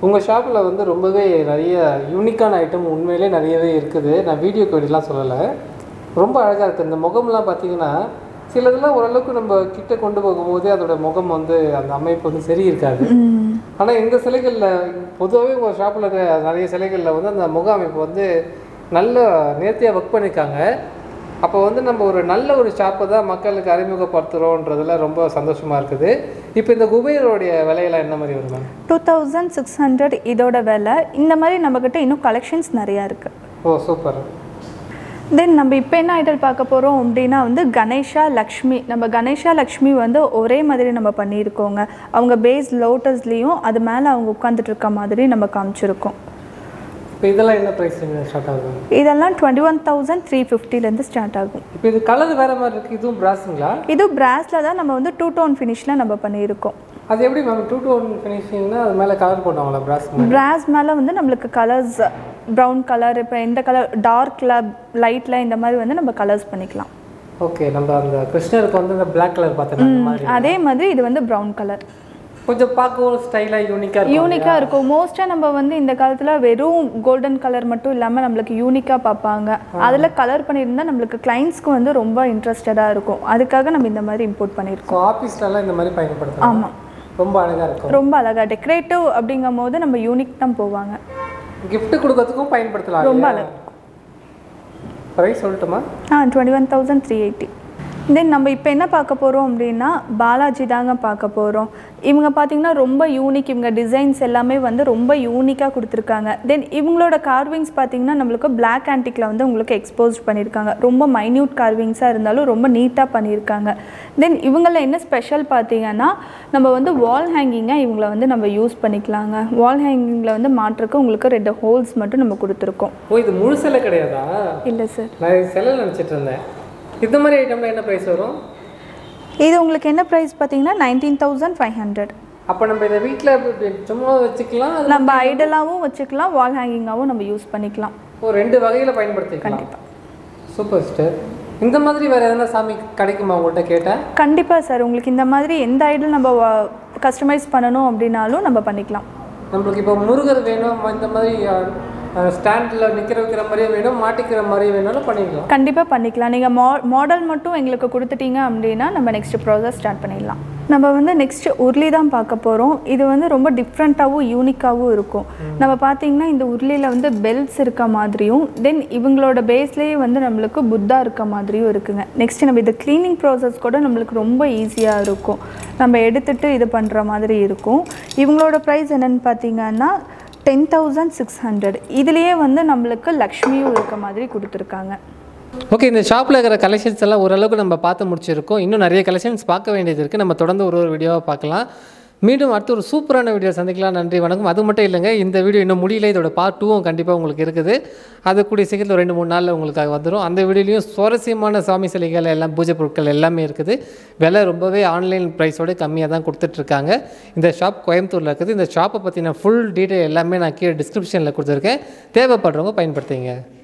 Speaker 1: உங்கள் ஷாப்பில் வந்து ரொம்பவே நிறைய யூனிக்கான ஐட்டம் உண்மையிலே நிறையவே இருக்குது நான் வீடியோ வேண்டிலாம் சொல்லலை ரொம்ப அழகாக இருக்குது இந்த முகம்லாம் பார்த்தீங்கன்னா சிலதெல்லாம் ஓரளவுக்கு நம்ம கிட்ட கொண்டு போகும்போது அதோட முகம் வந்து அந்த அமைப்பு வந்து சரி இருக்காது ஆனால் இந்த சிலைகளில் பொதுவாகவே உங்கள் ஷாப்பில் இருக்கிற நிறைய சிலைகளில் வந்து அந்த முக அமைப்பு வந்து நல்ல நேர்த்தியாக ஒர்க் பண்ணியிருக்காங்க அப்போ வந்து நம்ம ஒரு நல்ல ஒரு ஷாப்பை தான் மக்களுக்கு அறிமுகப்படுத்துகிறோன்றதுல ரொம்ப சந்தோஷமாக இருக்குது இப்போ இந்த குபேரோடைய விலையெல்லாம் என்ன மாதிரி வரும் ma'am
Speaker 2: two thousand six hundred இதோட விலை இந்த மாதிரி நம்மக்கிட்ட இன்னும் கலெக்ஷன்ஸ் நிறையா இருக்குது
Speaker 1: ஓ சூப்பர்
Speaker 2: தென் நம்ம இப்போ என்ன ஐடல் பார்க்க போகிறோம் அப்படின்னா வந்து கணேஷா லக்ஷ்மி நம்ம கணேஷா லக்ஷ்மி வந்து ஒரே மாதிரி நம்ம பண்ணியிருக்கோங்க அவங்க பேஸ் லோட்டஸ்லேயும் அது மேலே அவங்க உட்காந்துட்டு இருக்க மாதிரி நம்ம காமிச்சிருக்கோம்
Speaker 1: இப்போ இதெல்லாம் என்ன ப்ரைஸ் ஸ்டார்ட் ஆகுது
Speaker 2: இதெல்லாம் டுவெண்ட்டி ஒன் தௌசண்ட் த்ரீ ஃபிஃப்டிலேருந்து ஸ்டார்ட் ஆகும்
Speaker 1: இப்போ இது கலர் வேறு மாதிரி இருக்குது இதுவும் பிராஸுங்களா
Speaker 2: இது பிராஸில் தான் நம்ம வந்து டூ டோன் ஃபினிஷில் நம்ம பண்ணியிருக்கோம்
Speaker 1: அது எப்படி மேம் டூ டூ ஒன் ஃபினிஷிங்னா அது மேலே கலர் போட்டாங்களா பிராஸ்
Speaker 2: பிராஸ் மேலே வந்து நம்மளுக்கு கலர்ஸ் ப்ரௌன் கலர் இப்போ எந்த கலர் டார்க்கில் லைட்டில் இந்த மாதிரி வந்து நம்ம கலர்ஸ் பண்ணிக்கலாம்
Speaker 1: ஓகே நம்ம அந்த கிருஷ்ணருக்கு வந்து அந்த பிளாக் கலர் பார்த்தோம் அந்த மாதிரி
Speaker 2: அதே மாதிரி இது வந்து ப்ரௌன் கலர்
Speaker 1: கொஞ்சம் பார்க்கவும் ஸ்டைலாக யூனிக்காக இருக்கும்
Speaker 2: யூனிக்காக இருக்கும் மோஸ்ட்டாக நம்ம வந்து இந்த காலத்தில் வெறும் கோல்டன் கலர் மட்டும் இல்லாமல் நம்மளுக்கு யூனிக்காக பார்ப்பாங்க அதில் கலர் பண்ணியிருந்தா நம்மளுக்கு கிளைண்ட்ஸ்க்கு வந்து ரொம்ப இன்ட்ரெஸ்டடாக இருக்கும் அதுக்காக நம்ம இந்த மாதிரி இம்போர்ட் பண்ணியிருக்கோம்
Speaker 1: ஸோ ஆஃபீஸ்லலாம் இந்த மாதிரி பயன்படுத்தலாம்
Speaker 2: ஆமாம்
Speaker 1: ரொம்ப அழகாக இருக்கும்
Speaker 2: ரொம்ப அழகாக டெக்கரேட்டிவ் அப்படிங்கும் போது நம்ம யூனிக் தான் போவாங்க
Speaker 1: gift கொடுக்கறதுக்கும் பயன்படுத்தலாம்
Speaker 2: ரொம்ப
Speaker 1: இல்லையா? ப்ரைஸ் சொல்லட்டுமா
Speaker 2: ஆ twenty one thousand three eighty then நம்ம இப்போ என்ன பார்க்க போகிறோம் அப்படின்னா பாலாஜி தாங்க பார்க்க போகிறோம் இவங்க பார்த்தீங்கன்னா ரொம்ப யூனிக் இவங்க டிசைன்ஸ் எல்லாமே வந்து ரொம்ப யூனிக்காக கொடுத்துருக்காங்க தென் இவங்களோட கார்விங்ஸ் பார்த்தீங்கன்னா நம்மளுக்கு பிளாக் ஆன்டிக்கில் வந்து உங்களுக்கு எக்ஸ்போஸ் பண்ணியிருக்காங்க ரொம்ப மைன்யூட் கார்விங்ஸாக இருந்தாலும் ரொம்ப நீட்டாக பண்ணியிருக்காங்க தென் இவங்கள என்ன ஸ்பெஷல் பார்த்தீங்கன்னா நம்ம வந்து வால் ஹேங்கிங்கை இவங்கள வந்து நம்ம யூஸ் பண்ணிக்கலாங்க வால் ஹேங்கிங்கில் வந்து மாற்றுக்கு உங்களுக்கு ரெண்டு ஹோல்ஸ் மட்டும் நம்ம கொடுத்துருக்கோம்
Speaker 1: ஓ இது முழு சிலை கிடையாதா
Speaker 2: இல்லை சார்
Speaker 1: நான் இது சிலை நினச்சிட்டு இருந்தேன் இந்த மாதிரி ஐட்டம்ல என்ன ப்ரைஸ் வரும்
Speaker 2: இது உங்களுக்கு என்ன ப்ரைஸ் பார்த்தீங்கன்னா நைன்டீன் தௌசண்ட் ஃபைவ் ஹண்ட்ரட்
Speaker 1: அப்போ நம்ம இதை வீட்டில் சும்மா வச்சுக்கலாம் அது
Speaker 2: நம்ம ஐடலாகவும் வச்சுக்கலாம் வால் ஹேங்கிங்காகவும் நம்ம யூஸ் பண்ணிக்கலாம்
Speaker 1: ஒரு ரெண்டு வகையில் பயன்படுத்திக்கலாம் சூப்பர் சிஸ்டர் இந்த மாதிரி வேறு எதனா சாமி கிடைக்குமா உங்கள்கிட்ட கேட்டேன்
Speaker 2: கண்டிப்பாக சார் உங்களுக்கு இந்த மாதிரி எந்த ஐடல் நம்ம கஸ்டமைஸ் பண்ணணும் அப்படின்னாலும் நம்ம பண்ணிக்கலாம்
Speaker 1: நம்மளுக்கு இப்போ முருகர் வேணும் இந்த மாதிரி ஸ்டாண்டில் நிற்கிற வைக்கிற மாதிரியே வேணும் மாட்டிக்கிற மாதிரியே வேணும்னு பண்ணிக்கலாம்
Speaker 2: கண்டிப்பாக பண்ணிக்கலாம் நீங்கள் மா மாடல் மட்டும் எங்களுக்கு கொடுத்துட்டீங்க அப்படின்னா நம்ம நெக்ஸ்ட் ப்ராசஸ் ஸ்டார்ட் பண்ணிடலாம் நம்ம வந்து நெக்ஸ்ட் உருளி தான் பார்க்க போகிறோம் இது வந்து ரொம்ப டிஃப்ரெண்ட்டாகவும் யூனிக்காகவும் இருக்கும் நம்ம பார்த்தீங்கன்னா இந்த உருளியில் வந்து பெல்ட்ஸ் இருக்க மாதிரியும் தென் இவங்களோட பேஸ்லேயே வந்து நம்மளுக்கு புத்தா இருக்க மாதிரியும் இருக்குங்க நெக்ஸ்ட் நம்ம இது க்ளீனிங் ப்ராசஸ் கூட நம்மளுக்கு ரொம்ப ஈஸியாக இருக்கும் நம்ம எடுத்துட்டு இது பண்ணுற மாதிரி இருக்கும் இவங்களோட ப்ரைஸ் என்னன்னு பார்த்தீங்கன்னா டென் தௌசண்ட் சிக்ஸ் ஹண்ட்ரட் இதுலேயே வந்து நம்மளுக்கு லக்ஷ்மியும் இருக்க மாதிரி கொடுத்துருக்காங்க
Speaker 1: ஓகே இந்த ஷாப்பில் இருக்கிற கலெக்ஷன்ஸ் எல்லாம் ஓரளவுக்கு நம்ம பார்த்து முடிச்சிருக்கோம் இன்னும் நிறைய கலெக்ஷன்ஸ் பார்க்க வேண்டியது இருக்குது நம்ம தொடர்ந்து ஒரு ஒரு வீடியோவாக பார்க்கலாம் மீண்டும் அடுத்து ஒரு சூப்பரான வீடியோ சந்திக்கலாம் நன்றி வணக்கம் அது மட்டும் இல்லைங்க இந்த வீடியோ இன்னும் முடியல இதோட பார்ட் டூவும் கண்டிப்பாக உங்களுக்கு இருக்குது அது கூடிய சீக்கிரத்தில் ஒரு ரெண்டு மூணு நாளில் உங்களுக்காக வந்துடும் அந்த வீடியோலையும் சுவாரஸ்யமான சாமி சிலைகள் எல்லாம் பூஜை பொருட்கள் எல்லாமே இருக்குது விலை ரொம்பவே ஆன்லைன் ப்ரைஸோட கம்மியாக தான் கொடுத்துட்ருக்காங்க இந்த ஷாப் கோயம்புத்தூரில் இருக்குது இந்த ஷாப்பை பற்றின ஃபுல் டீட்டெயில் எல்லாமே நான் கீழே டிஸ்கிரிப்ஷனில் கொடுத்துருக்கேன் தேவைப்படுறவங்க பயன்படுத்திங்க